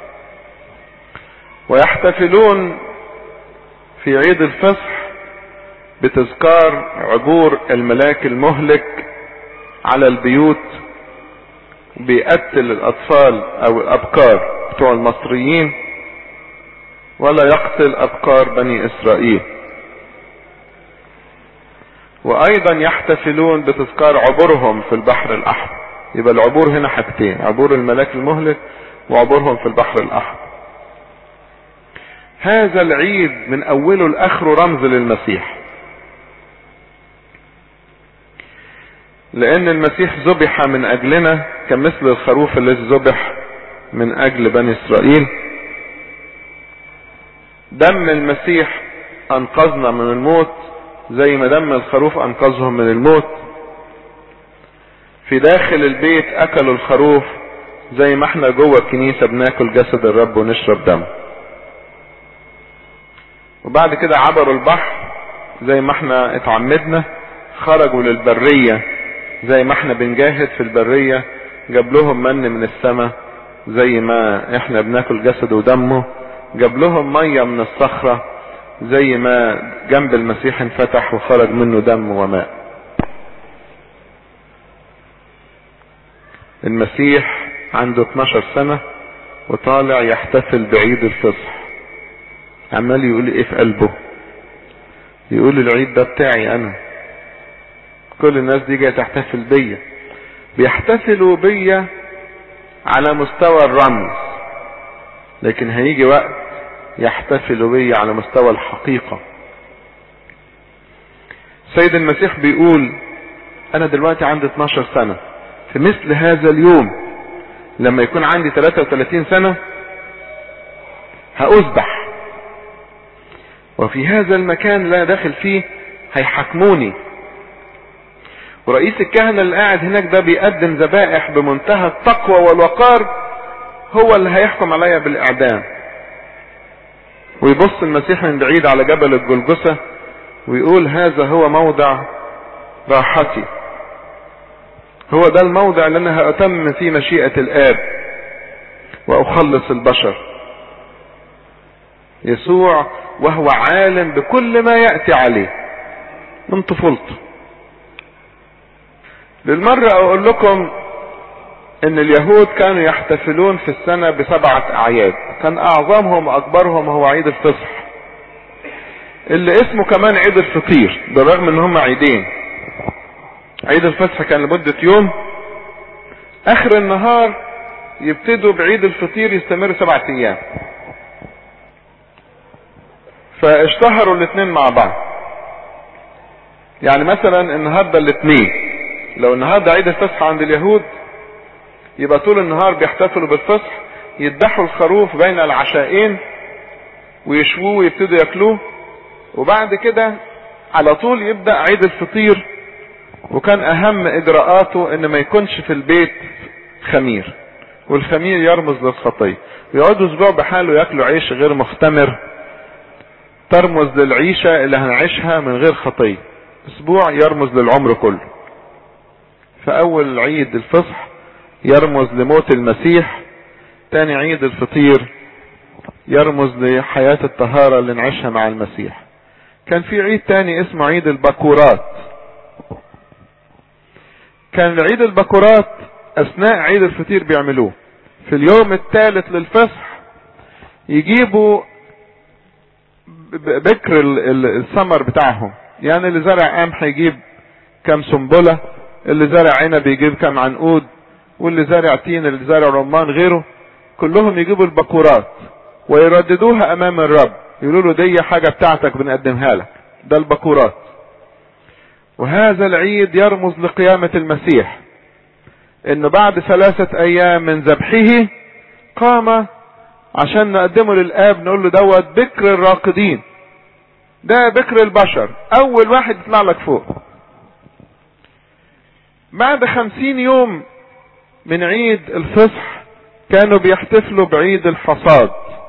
ويحتفلون في عيد الفصح بتذكار عبور الملاك المهلك على البيوت بيقتل الاطفال او الابكار بتوع المصريين ولا يقتل ابكار بني اسرائيل وايضا يحتفلون بتذكار عبورهم في البحر الاحمر يبقى العبور هنا حاجتين عبور الملاك المهلك وعبورهم في البحر الاحمر هذا العيد من اوله لاخره رمز للمسيح لان المسيح ذبح من اجلنا كمثل الخروف الذي ذبح من اجل بني اسرائيل دم المسيح انقذنا من الموت زي ما دم الخروف انقذهم من الموت في داخل البيت اكلوا الخروف زي ما احنا جوه الكنيسة بناكل جسد الرب ونشرب دم وبعد كده عبروا البحر زي ما احنا اتعمدنا خرجوا للبرية زي ما احنا بنجاهد في البرية جاب لهم من من السماء زي ما احنا بناكل جسد ودمه جاب لهم مية من الصخرة زي ما جنب المسيح انفتح وخرج منه دم وماء المسيح عنده 12 سنة وطالع يحتفل بعيد الفصح عمال يقول ايه في قلبه يقول العيد ده بتاعي انا كل الناس دي جايه تحتفل بيا بيحتفلوا بيا على مستوى الرمز لكن هيجي وقت يحتفلوا بيا على مستوى الحقيقة سيد المسيح بيقول انا دلوقتي عندي 12 سنة في مثل هذا اليوم لما يكون عندي 33 سنة هأذبح وفي هذا المكان اللي انا داخل فيه هيحاكموني ورئيس الكهنة اللي قاعد هناك ده بيقدم ذبائح بمنتهى التقوى والوقار هو اللي هيحكم عليا بالاعدام ويبص المسيح من بعيد على جبل الجلجسة ويقول هذا هو موضع راحتي هو ده الموضع اللي انا هأتم فيه مشيئة الاب واخلص البشر يسوع وهو عالم بكل ما يأتي عليه من طفولته للمرة اقول لكم ان اليهود كانوا يحتفلون في السنة بسبعة اعياد كان اعظمهم واكبرهم هو عيد الفصح اللي اسمه كمان عيد الفطير بالرغم ان هم عيدين عيد الفصح كان لمدة يوم اخر النهار يبتدوا بعيد الفطير يستمر سبعة ايام فاشتهروا الاثنين مع بعض يعني مثلا النهاردة الاثنين لو النهاردة عيد الفصح عند اليهود يبقى طول النهار بيحتفلوا بالفصح يذبحوا الخروف بين العشاءين ويشووه ويبتدوا ياكلوه وبعد كده على طول يبدأ عيد الفطير وكان اهم اجراءاته ان ما يكونش في البيت خمير والخمير يرمز للخطية يقعدوا اسبوع بحاله ياكلوا عيش غير مختمر ترمز للعيشة اللي هنعيشها من غير خطية اسبوع يرمز للعمر كله فاول عيد الفصح يرمز لموت المسيح تاني عيد الفطير يرمز لحياة الطهارة اللي نعيشها مع المسيح كان في عيد تاني اسمه عيد البكورات كان عيد البكورات اثناء عيد الفطير بيعملوه في اليوم الثالث للفصح يجيبوا بكر الثمر بتاعهم يعني اللي زرع قمح يجيب كام سنبلة اللي زرع عنب يجيب كام عنقود واللي زرع تين اللي زرع رمان غيره كلهم يجيبوا البكورات ويرددوها امام الرب يقولوا له دي حاجة بتاعتك بنقدمها لك ده البكورات وهذا العيد يرمز لقيامة المسيح انه بعد ثلاثة ايام من ذبحه قام عشان نقدمه للاب نقول له دوت بكر الراقدين ده بكر البشر اول واحد يطلع لك فوق بعد خمسين يوم من عيد الفصح كانوا بيحتفلوا بعيد الحصاد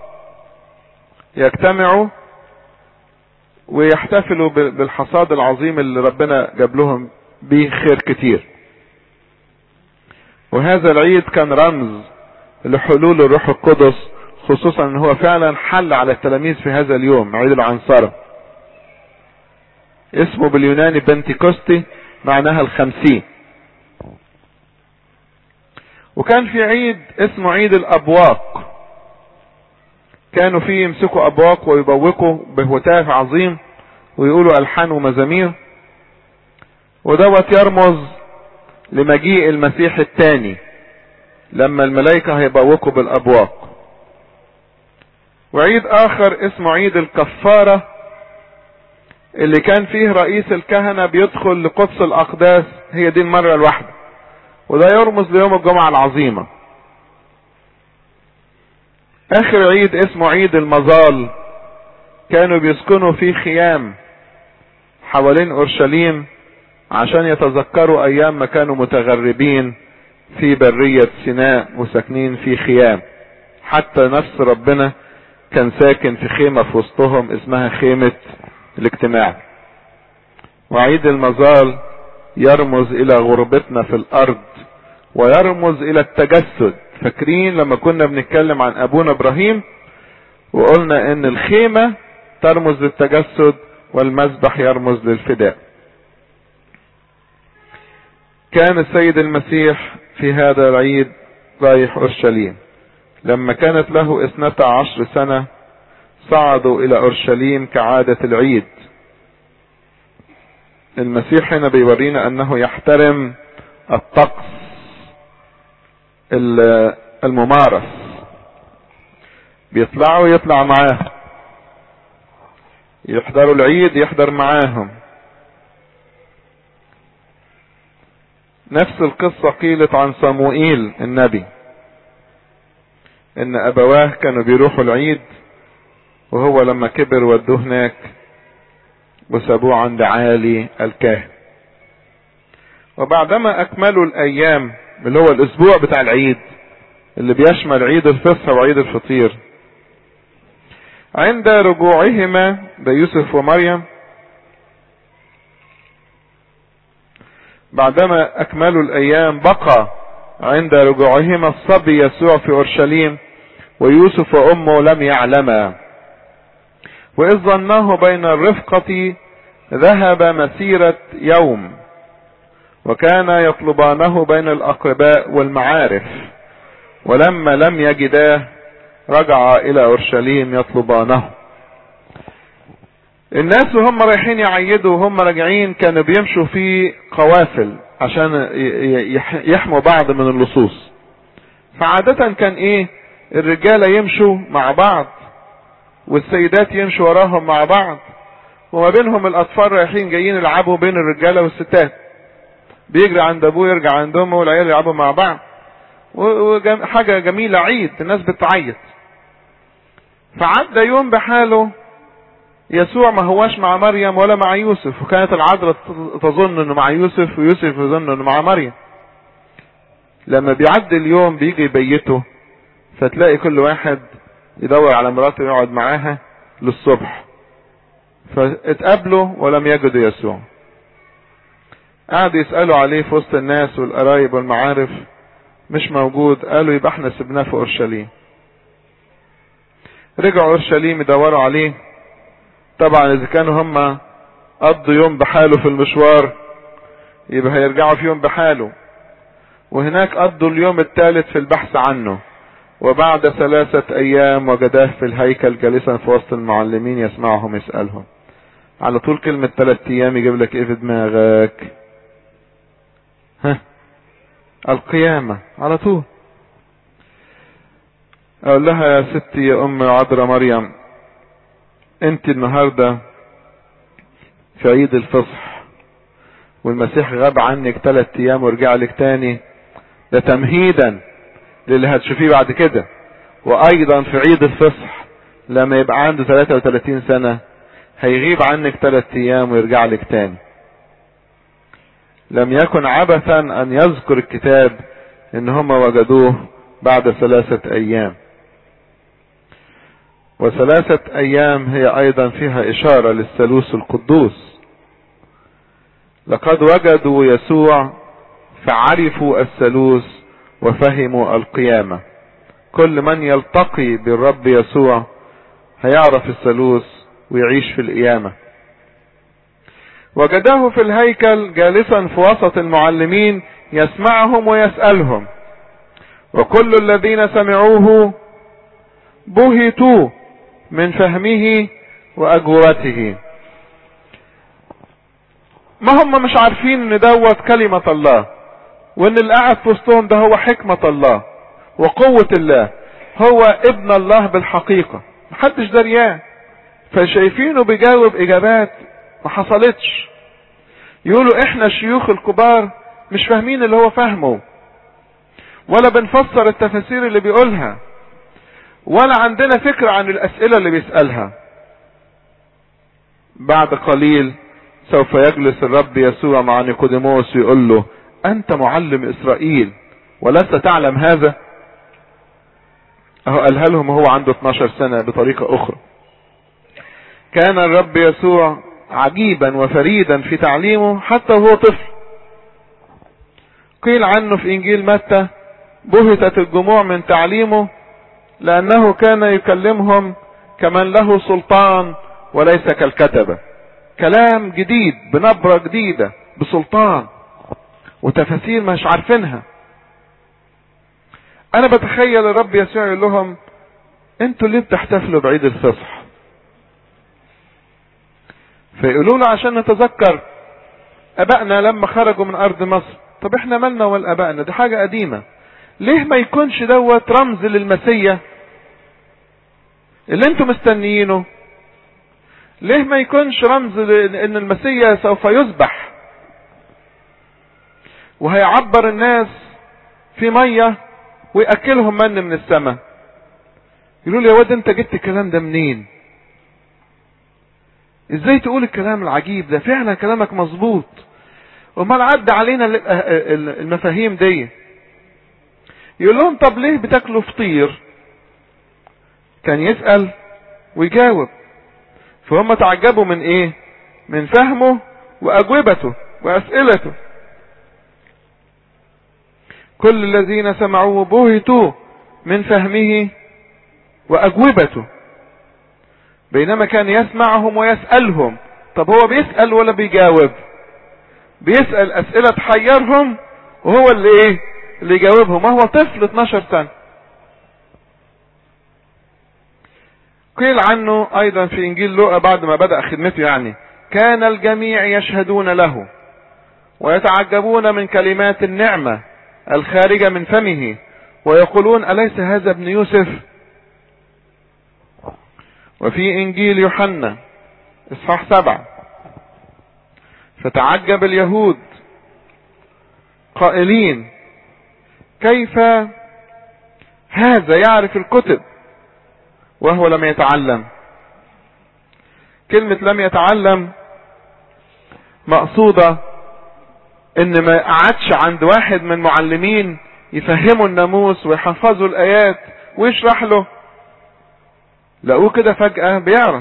يجتمعوا ويحتفلوا بالحصاد العظيم اللي ربنا جاب لهم بيه خير كتير وهذا العيد كان رمز لحلول الروح القدس خصوصا ان هو فعلا حل على التلاميذ في هذا اليوم عيد العنصرة اسمه باليوناني بنتيكوستي معناها الخمسين وكان في عيد اسمه عيد الابواق كانوا فيه يمسكوا ابواق ويبوقوا بهتاف عظيم ويقولوا الحان ومزامير ودوت يرمز لمجيء المسيح الثاني لما الملائكة هيبوقوا بالابواق وعيد اخر اسمه عيد الكفارة اللي كان فيه رئيس الكهنة بيدخل لقدس الاقداس هي دي المرة الواحدة وده يرمز ليوم الجمعة العظيمة اخر عيد اسمه عيد المظال كانوا بيسكنوا في خيام حوالين اورشليم عشان يتذكروا ايام ما كانوا متغربين في برية سيناء وساكنين في خيام حتى نفس ربنا كان ساكن في خيمة في وسطهم اسمها خيمة الاجتماع وعيد المظال يرمز الى غربتنا في الارض ويرمز الى التجسد فاكرين لما كنا بنتكلم عن ابونا ابراهيم وقلنا ان الخيمة ترمز للتجسد والمذبح يرمز للفداء كان السيد المسيح في هذا العيد رايح اورشليم لما كانت له اثنتا عشر سنة صعدوا الى اورشليم كعادة العيد المسيح هنا بيورينا انه يحترم الطقس الممارس بيطلعوا يطلع معاه يحضروا العيد يحضر معاهم نفس القصة قيلت عن صموئيل النبي ان ابواه كانوا بيروحوا العيد وهو لما كبر ودوه هناك وسابوه عند عالي الكاهن وبعدما اكملوا الايام اللي هو الاسبوع بتاع العيد اللي بيشمل عيد الفصح وعيد الفطير عند رجوعهما ده يوسف ومريم بعدما اكملوا الايام بقى عند رجوعهما الصبي يسوع في اورشليم ويوسف وامه لم يعلما واذ ظناه بين الرفقة ذهب مسيرة يوم وكان يطلبانه بين الاقرباء والمعارف ولما لم يجداه رجع الى اورشليم يطلبانه الناس وهم رايحين يعيدوا وهم راجعين كانوا بيمشوا في قوافل عشان يحموا بعض من اللصوص فعادة كان ايه الرجالة يمشوا مع بعض والسيدات يمشوا وراهم مع بعض وما بينهم الاطفال رايحين جايين يلعبوا بين الرجالة والستات بيجري عند ابوه يرجع عند امه والعيال يلعبوا مع بعض وحاجة جميلة عيد الناس بتعيط فعدى يوم بحاله يسوع ما هواش مع مريم ولا مع يوسف وكانت العذراء تظن انه مع يوسف ويوسف يظن انه مع مريم لما بيعدي اليوم بيجي يبيته فتلاقي كل واحد يدور على مراته يقعد معاها للصبح فاتقابلوا ولم يجدوا يسوع قعدوا يسألوا عليه في وسط الناس والقرايب والمعارف مش موجود قالوا يبقى احنا سبناه في اورشليم رجعوا اورشليم يدوروا عليه طبعا اذا كانوا هم قضوا يوم بحاله في المشوار يبقى هيرجعوا في يوم بحاله وهناك قضوا اليوم الثالث في البحث عنه وبعد ثلاثة ايام وجداه في الهيكل جالسا في وسط المعلمين يسمعهم يسألهم على طول كلمة ثلاث ايام يجيب لك ايه في دماغك ها القيامة على طول اقول لها يا ستي يا ام عذراء مريم انت النهاردة في عيد الفصح والمسيح غاب عنك ثلاث ايام ورجع لك تاني ده تمهيدا للي هتشوفيه بعد كده وايضا في عيد الفصح لما يبقى عنده 33 سنة هيغيب عنك ثلاث ايام ويرجع لك تاني لم يكن عبثا ان يذكر الكتاب ان هم وجدوه بعد ثلاثة ايام وثلاثة ايام هي ايضا فيها اشارة للثالوث القدوس لقد وجدوا يسوع فعرفوا الثالوث وفهموا القيامة كل من يلتقي بالرب يسوع هيعرف الثالوث ويعيش في القيامة وجداه في الهيكل جالسا في وسط المعلمين يسمعهم ويسألهم وكل الذين سمعوه بهتوا من فهمه وأجوبته ما هم مش عارفين ان دوت كلمة الله وان اللي قاعد في وسطهم ده هو حكمة الله وقوة الله هو ابن الله بالحقيقة محدش دريان فشايفينه بيجاوب اجابات ما حصلتش يقولوا احنا الشيوخ الكبار مش فاهمين اللي هو فاهمه ولا بنفسر التفاسير اللي بيقولها ولا عندنا فكرة عن الاسئلة اللي بيسألها بعد قليل سوف يجلس الرب يسوع مع نيقوديموس ويقول له انت معلم اسرائيل ولست تعلم هذا اهو قالها لهم هو عنده 12 سنة بطريقة اخرى كان الرب يسوع عجيبا وفريدا في تعليمه حتى وهو طفل قيل عنه في انجيل متى بهتت الجموع من تعليمه لانه كان يكلمهم كمن له سلطان وليس كالكتبة كلام جديد بنبرة جديدة بسلطان وتفاسير مش عارفينها انا بتخيل الرب يسوع يقول لهم انتوا ليه بتحتفلوا بعيد الفصح فيقولوا له عشان نتذكر ابائنا لما خرجوا من ارض مصر طب احنا مالنا والابائنا دي حاجة قديمة ليه ما يكونش دوت رمز للمسيا اللي انتوا مستنيينه ليه ما يكونش رمز ان المسيا سوف يذبح وهيعبر الناس في ميه ويأكلهم من من السماء يقولوا لي يا واد انت جبت الكلام ده منين ازاي تقول الكلام العجيب ده فعلا كلامك مظبوط امال عدى علينا المفاهيم دي يقول لهم طب ليه بتاكلوا فطير كان يسأل ويجاوب فهم تعجبوا من ايه من فهمه واجوبته واسئلته كل الذين سمعوه بهتوا من فهمه واجوبته بينما كان يسمعهم ويسألهم طب هو بيسأل ولا بيجاوب بيسأل اسئلة تحيرهم وهو اللي ايه اللي يجاوبهم ما هو طفل 12 سنة قيل عنه ايضا في انجيل لوقا بعد ما بدأ خدمته يعني كان الجميع يشهدون له ويتعجبون من كلمات النعمة الخارجة من فمه ويقولون أليس هذا ابن يوسف وفي انجيل يوحنا اصحاح سبعة فتعجب اليهود قائلين كيف هذا يعرف الكتب وهو لم يتعلم كلمة لم يتعلم مقصودة ان ما قعدش عند واحد من معلمين يفهموا الناموس ويحفظوا الايات ويشرح له لقوه كده فجأة بيعرف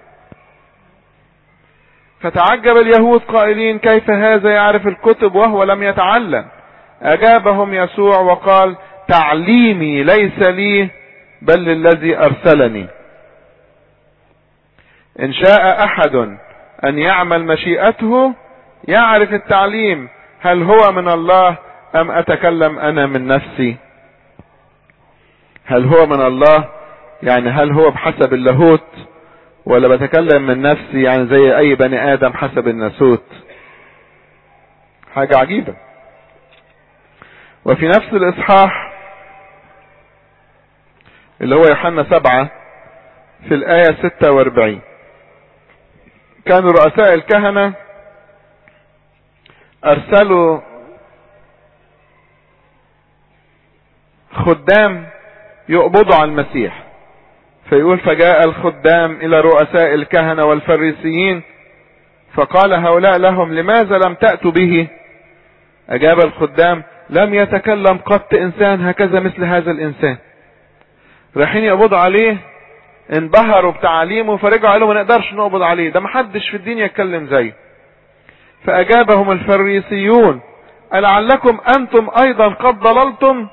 فتعجب اليهود قائلين كيف هذا يعرف الكتب وهو لم يتعلم اجابهم يسوع وقال تعليمي ليس لي بل للذي ارسلني ان شاء احد ان يعمل مشيئته يعرف التعليم هل هو من الله ام اتكلم انا من نفسي هل هو من الله يعني هل هو بحسب اللاهوت ولا بتكلم من نفسي يعني زي اي بني ادم حسب الناسوت حاجة عجيبة وفي نفس الاصحاح اللي هو يوحنا سبعة في الآية ستة واربعين كانوا رؤساء الكهنة ارسلوا خدام يقبضوا على المسيح فيقول فجاء الخدام الى رؤساء الكهنة والفريسيين فقال هؤلاء لهم لماذا لم تأتوا به اجاب الخدام لم يتكلم قط انسان هكذا مثل هذا الانسان رايحين يقبضوا عليه انبهروا بتعاليمه فرجعوا قالوا ما نقدرش نقبض عليه ده محدش في الدنيا يتكلم زيه فاجابهم الفريسيون ألعلكم أنتم أيضا قد ضللتم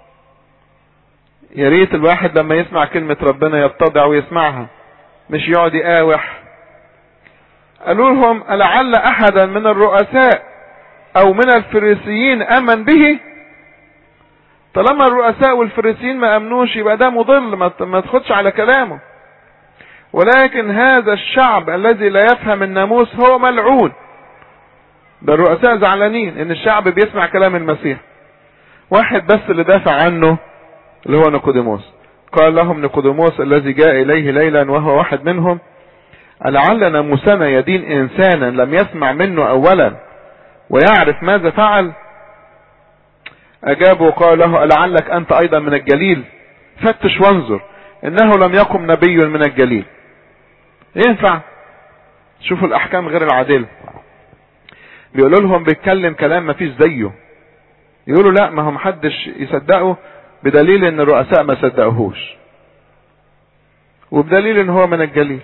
يا ريت الواحد لما يسمع كلمة ربنا يتضع ويسمعها مش يقعد يقاوح قالوا لهم ألعل أحدا من الرؤساء أو من الفريسيين أمن به طالما الرؤساء والفريسيين ما أمنوش يبقى ده مضل ما تاخدش على كلامه ولكن هذا الشعب الذي لا يفهم الناموس هو ملعون ده الرؤساء زعلانين ان الشعب بيسمع كلام المسيح واحد بس اللي دافع عنه اللي هو نيقوديموس قال لهم نيقوديموس الذي جاء اليه ليلا وهو واحد منهم ألعل ناموسنا يدين انسانا لم يسمع منه اولا ويعرف ماذا فعل اجابه وقال له ألعلك انت ايضا من الجليل فتش وانظر انه لم يقم نبي من الجليل ينفع شوفوا الاحكام غير العادله بيقولوا لهم بيتكلم كلام ما فيش زيه يقولوا لا ما هو محدش يصدقه بدليل ان الرؤساء ما صدقوهوش وبدليل ان هو من الجليل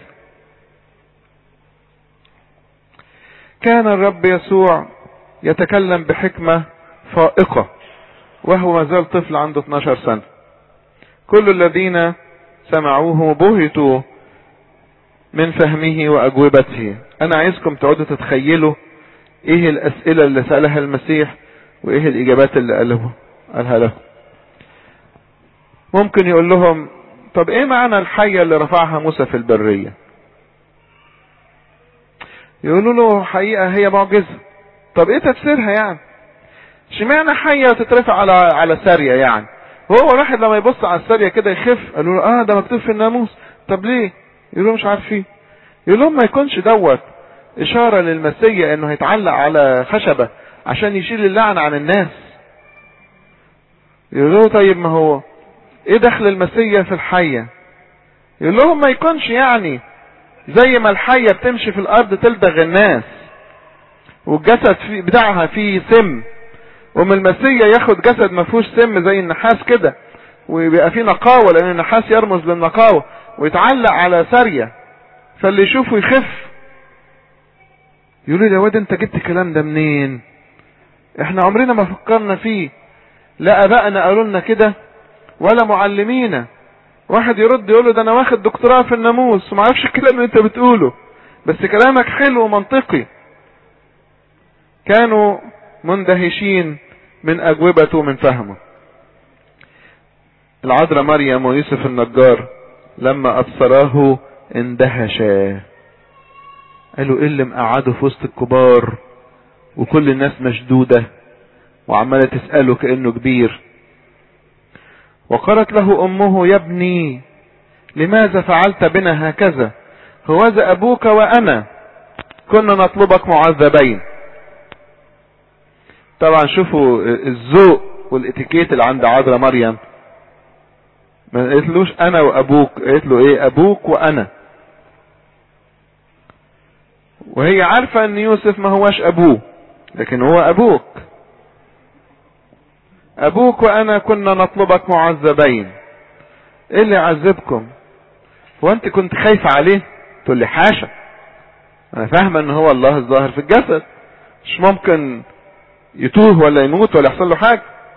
كان الرب يسوع يتكلم بحكمة فائقة وهو ما زال طفل عنده 12 سنة كل الذين سمعوه بهتوا من فهمه واجوبته انا عايزكم تقعدوا تتخيلوا ايه الاسئلة اللي سألها المسيح وايه الاجابات اللي قاله قالها له ممكن يقول لهم طب ايه معنى الحية اللي رفعها موسى في البرية يقولوا له حقيقة هي معجزة طب ايه تفسيرها يعني اشمعنى حية تترفع على على سارية يعني هو الواحد لما يبص على السارية كده يخف قالوا له اه ده مكتوب في الناموس طب ليه يقولوا مش عارفين يقول لهم ما يكونش دوت اشارة للمسيح انه هيتعلق على خشبة عشان يشيل اللعنة عن الناس يقول له طيب ما هو ايه دخل المسيح في الحية يقول لهم ما يكونش يعني زي ما الحية بتمشي في الارض تلدغ الناس والجسد في بتاعها فيه سم ومن المسيح ياخد جسد ما فيهوش سم زي النحاس كده ويبقى فيه نقاوة لان النحاس يرمز للنقاوة ويتعلق على سارية فاللي يشوفه يخف يقولوا لي يا واد انت جبت الكلام ده منين احنا عمرنا ما فكرنا فيه لا ابائنا قالوا لنا كده ولا معلمينا واحد يرد يقول له ده انا واخد دكتوراه في الناموس وما اعرفش الكلام اللي انت بتقوله بس كلامك حلو ومنطقي كانوا مندهشين من اجوبته ومن فهمه العذراء مريم ويوسف النجار لما ابصراه اندهشا قالوا ايه اللي مقعده في وسط الكبار وكل الناس مشدودة وعمالة تسأله كأنه كبير وقالت له امه يا ابني لماذا فعلت بنا هكذا هوذا ابوك وانا كنا نطلبك معذبين طبعا شوفوا الذوق والاتيكيت اللي عند عذراء مريم ما قالتلوش انا وابوك قالت له ايه ابوك وانا وهي عارفة ان يوسف ما هواش ابوه لكن هو ابوك ابوك وانا كنا نطلبك معذبين ايه اللي يعذبكم هو انت كنت خايفة عليه تقول لي حاشا انا فاهمة ان هو الله الظاهر في الجسد مش ممكن يتوه ولا يموت ولا يحصل له حاجة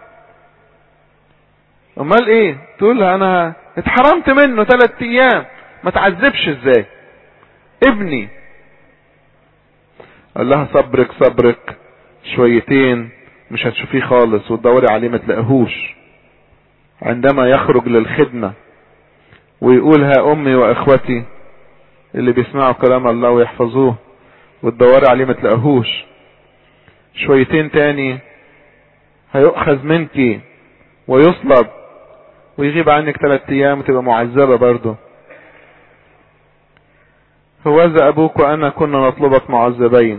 امال ايه تقول انا اتحرمت منه ثلاث ايام ما تعذبش ازاي ابني قال لها صبرك صبرك شويتين مش هتشوفيه خالص وتدوري عليه ما تلاقيهوش عندما يخرج للخدمة ويقول ها امي واخوتي اللي بيسمعوا كلام الله ويحفظوه وتدوري عليه ما تلاقيهوش شويتين تاني هيؤخذ منك ويصلب ويغيب عنك ثلاث ايام وتبقى معذبة برضه هوذا ابوك وانا كنا نطلبك معذبين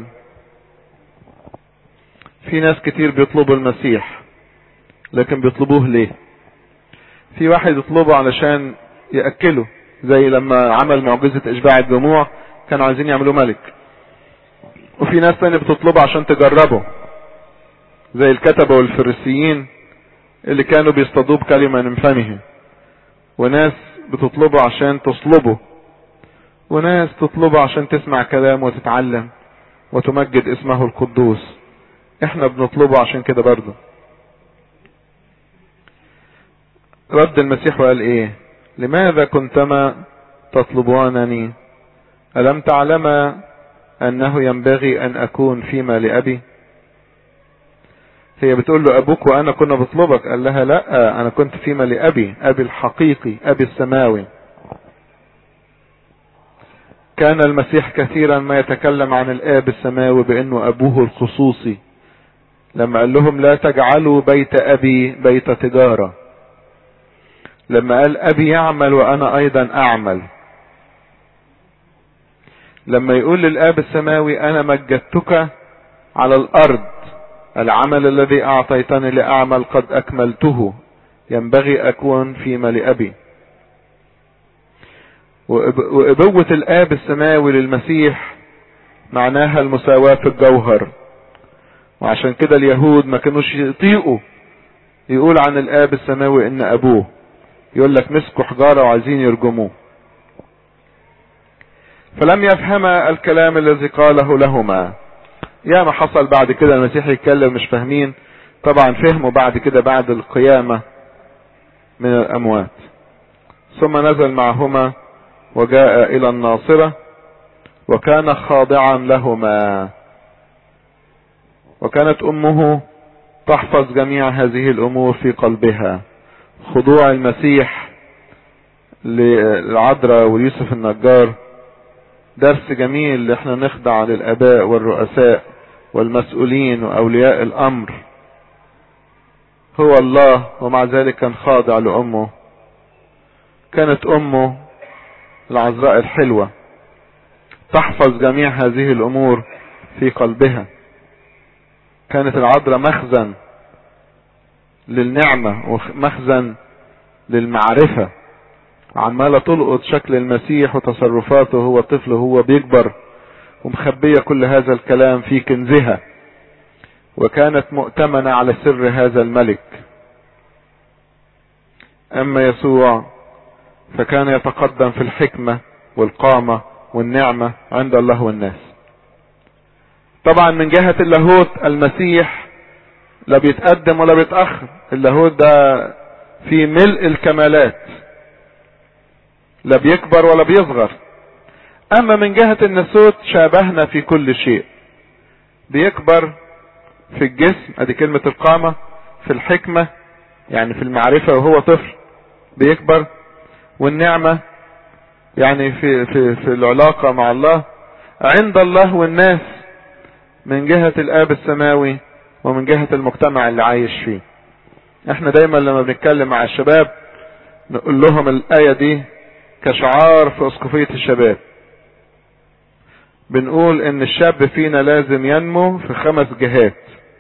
في ناس كتير بيطلبوا المسيح لكن بيطلبوه ليه في واحد يطلبه علشان يأكله زي لما عمل معجزة اشباع الجموع كانوا عايزين يعملوا ملك وفي ناس تانية بتطلبه عشان تجربه زي الكتبة والفريسيين اللي كانوا بيصطادوه بكلمة من فمه وناس بتطلبه عشان تصلبه وناس تطلبه عشان تسمع كلام وتتعلم وتمجد اسمه القدوس احنا بنطلبه عشان كده برضه رد المسيح وقال ايه لماذا كنتما تطلبانني ألم تعلم أنه ينبغي أن أكون فيما لأبي هي بتقول له أبوك وأنا كنا بطلبك قال لها لا أنا كنت فيما لأبي أبي الحقيقي أبي السماوي كان المسيح كثيرا ما يتكلم عن الآب السماوي بأنه أبوه الخصوصي لما قال لهم لا تجعلوا بيت أبي بيت تجارة لما قال أبي يعمل وأنا أيضا أعمل لما يقول للآب السماوي أنا مجدتك على الأرض العمل الذي أعطيتني لأعمل قد أكملته ينبغي أكون فيما لأبي وأبوة الآب السماوي للمسيح معناها المساواة في الجوهر وعشان كده اليهود ما كانوش يطيقوا يقول عن الآب السماوي إن أبوه يقول لك مسكوا حجارة وعايزين يرجموه فلم يفهما الكلام الذي قاله لهما يا ما حصل بعد كده المسيح يتكلم مش فاهمين طبعا فهموا بعد كده بعد القيامة من الأموات ثم نزل معهما وجاء إلى الناصرة وكان خاضعا لهما وكانت أمه تحفظ جميع هذه الأمور في قلبها خضوع المسيح للعذراء ويوسف النجار درس جميل اللي احنا نخضع للآباء والرؤساء والمسؤولين وأولياء الأمر هو الله ومع ذلك كان خاضع لأمه كانت أمه العذراء الحلوة تحفظ جميع هذه الأمور في قلبها كانت العذراء مخزن للنعمة ومخزن للمعرفة عمالة تلقط شكل المسيح وتصرفاته هو طفل وهو بيكبر ومخبية كل هذا الكلام في كنزها وكانت مؤتمنة على سر هذا الملك اما يسوع فكان يتقدم في الحكمة والقامة والنعمة عند الله والناس طبعا من جهة اللاهوت المسيح لا بيتقدم ولا بيتأخر اللاهوت ده في ملء الكمالات لا بيكبر ولا بيصغر اما من جهة النسوت شابهنا في كل شيء بيكبر في الجسم ادي كلمة القامة في الحكمة يعني في المعرفة وهو طفل بيكبر والنعمة يعني في, في, في العلاقة مع الله عند الله والناس من جهة الاب السماوي ومن جهة المجتمع اللي عايش فيه احنا دايما لما بنتكلم مع الشباب نقول لهم الآية دي كشعار في اسقفية الشباب بنقول ان الشاب فينا لازم ينمو في خمس جهات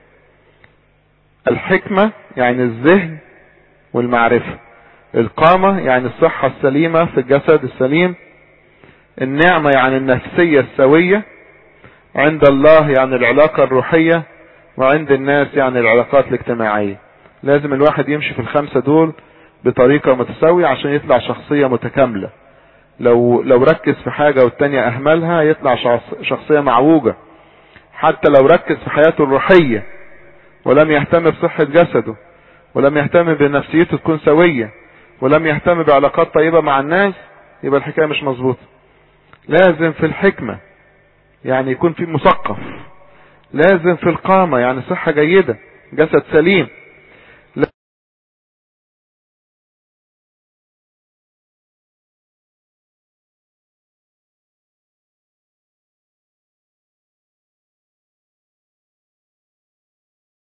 الحكمة يعني الذهن والمعرفة القامة يعني الصحة السليمة في الجسد السليم النعمة يعني النفسية السوية عند الله يعني العلاقة الروحية وعند الناس يعني العلاقات الاجتماعية لازم الواحد يمشي في الخمسة دول بطريقة متساوية عشان يطلع شخصية متكاملة لو لو ركز في حاجة والتانية اهملها يطلع شخصية معوجة حتى لو ركز في حياته الروحية ولم يهتم بصحة جسده ولم يهتم بنفسيته تكون سوية ولم يهتم بعلاقات طيبة مع الناس يبقى الحكاية مش مظبوطة لازم في الحكمة يعني يكون في مثقف لازم في القامة يعني صحة جيدة جسد سليم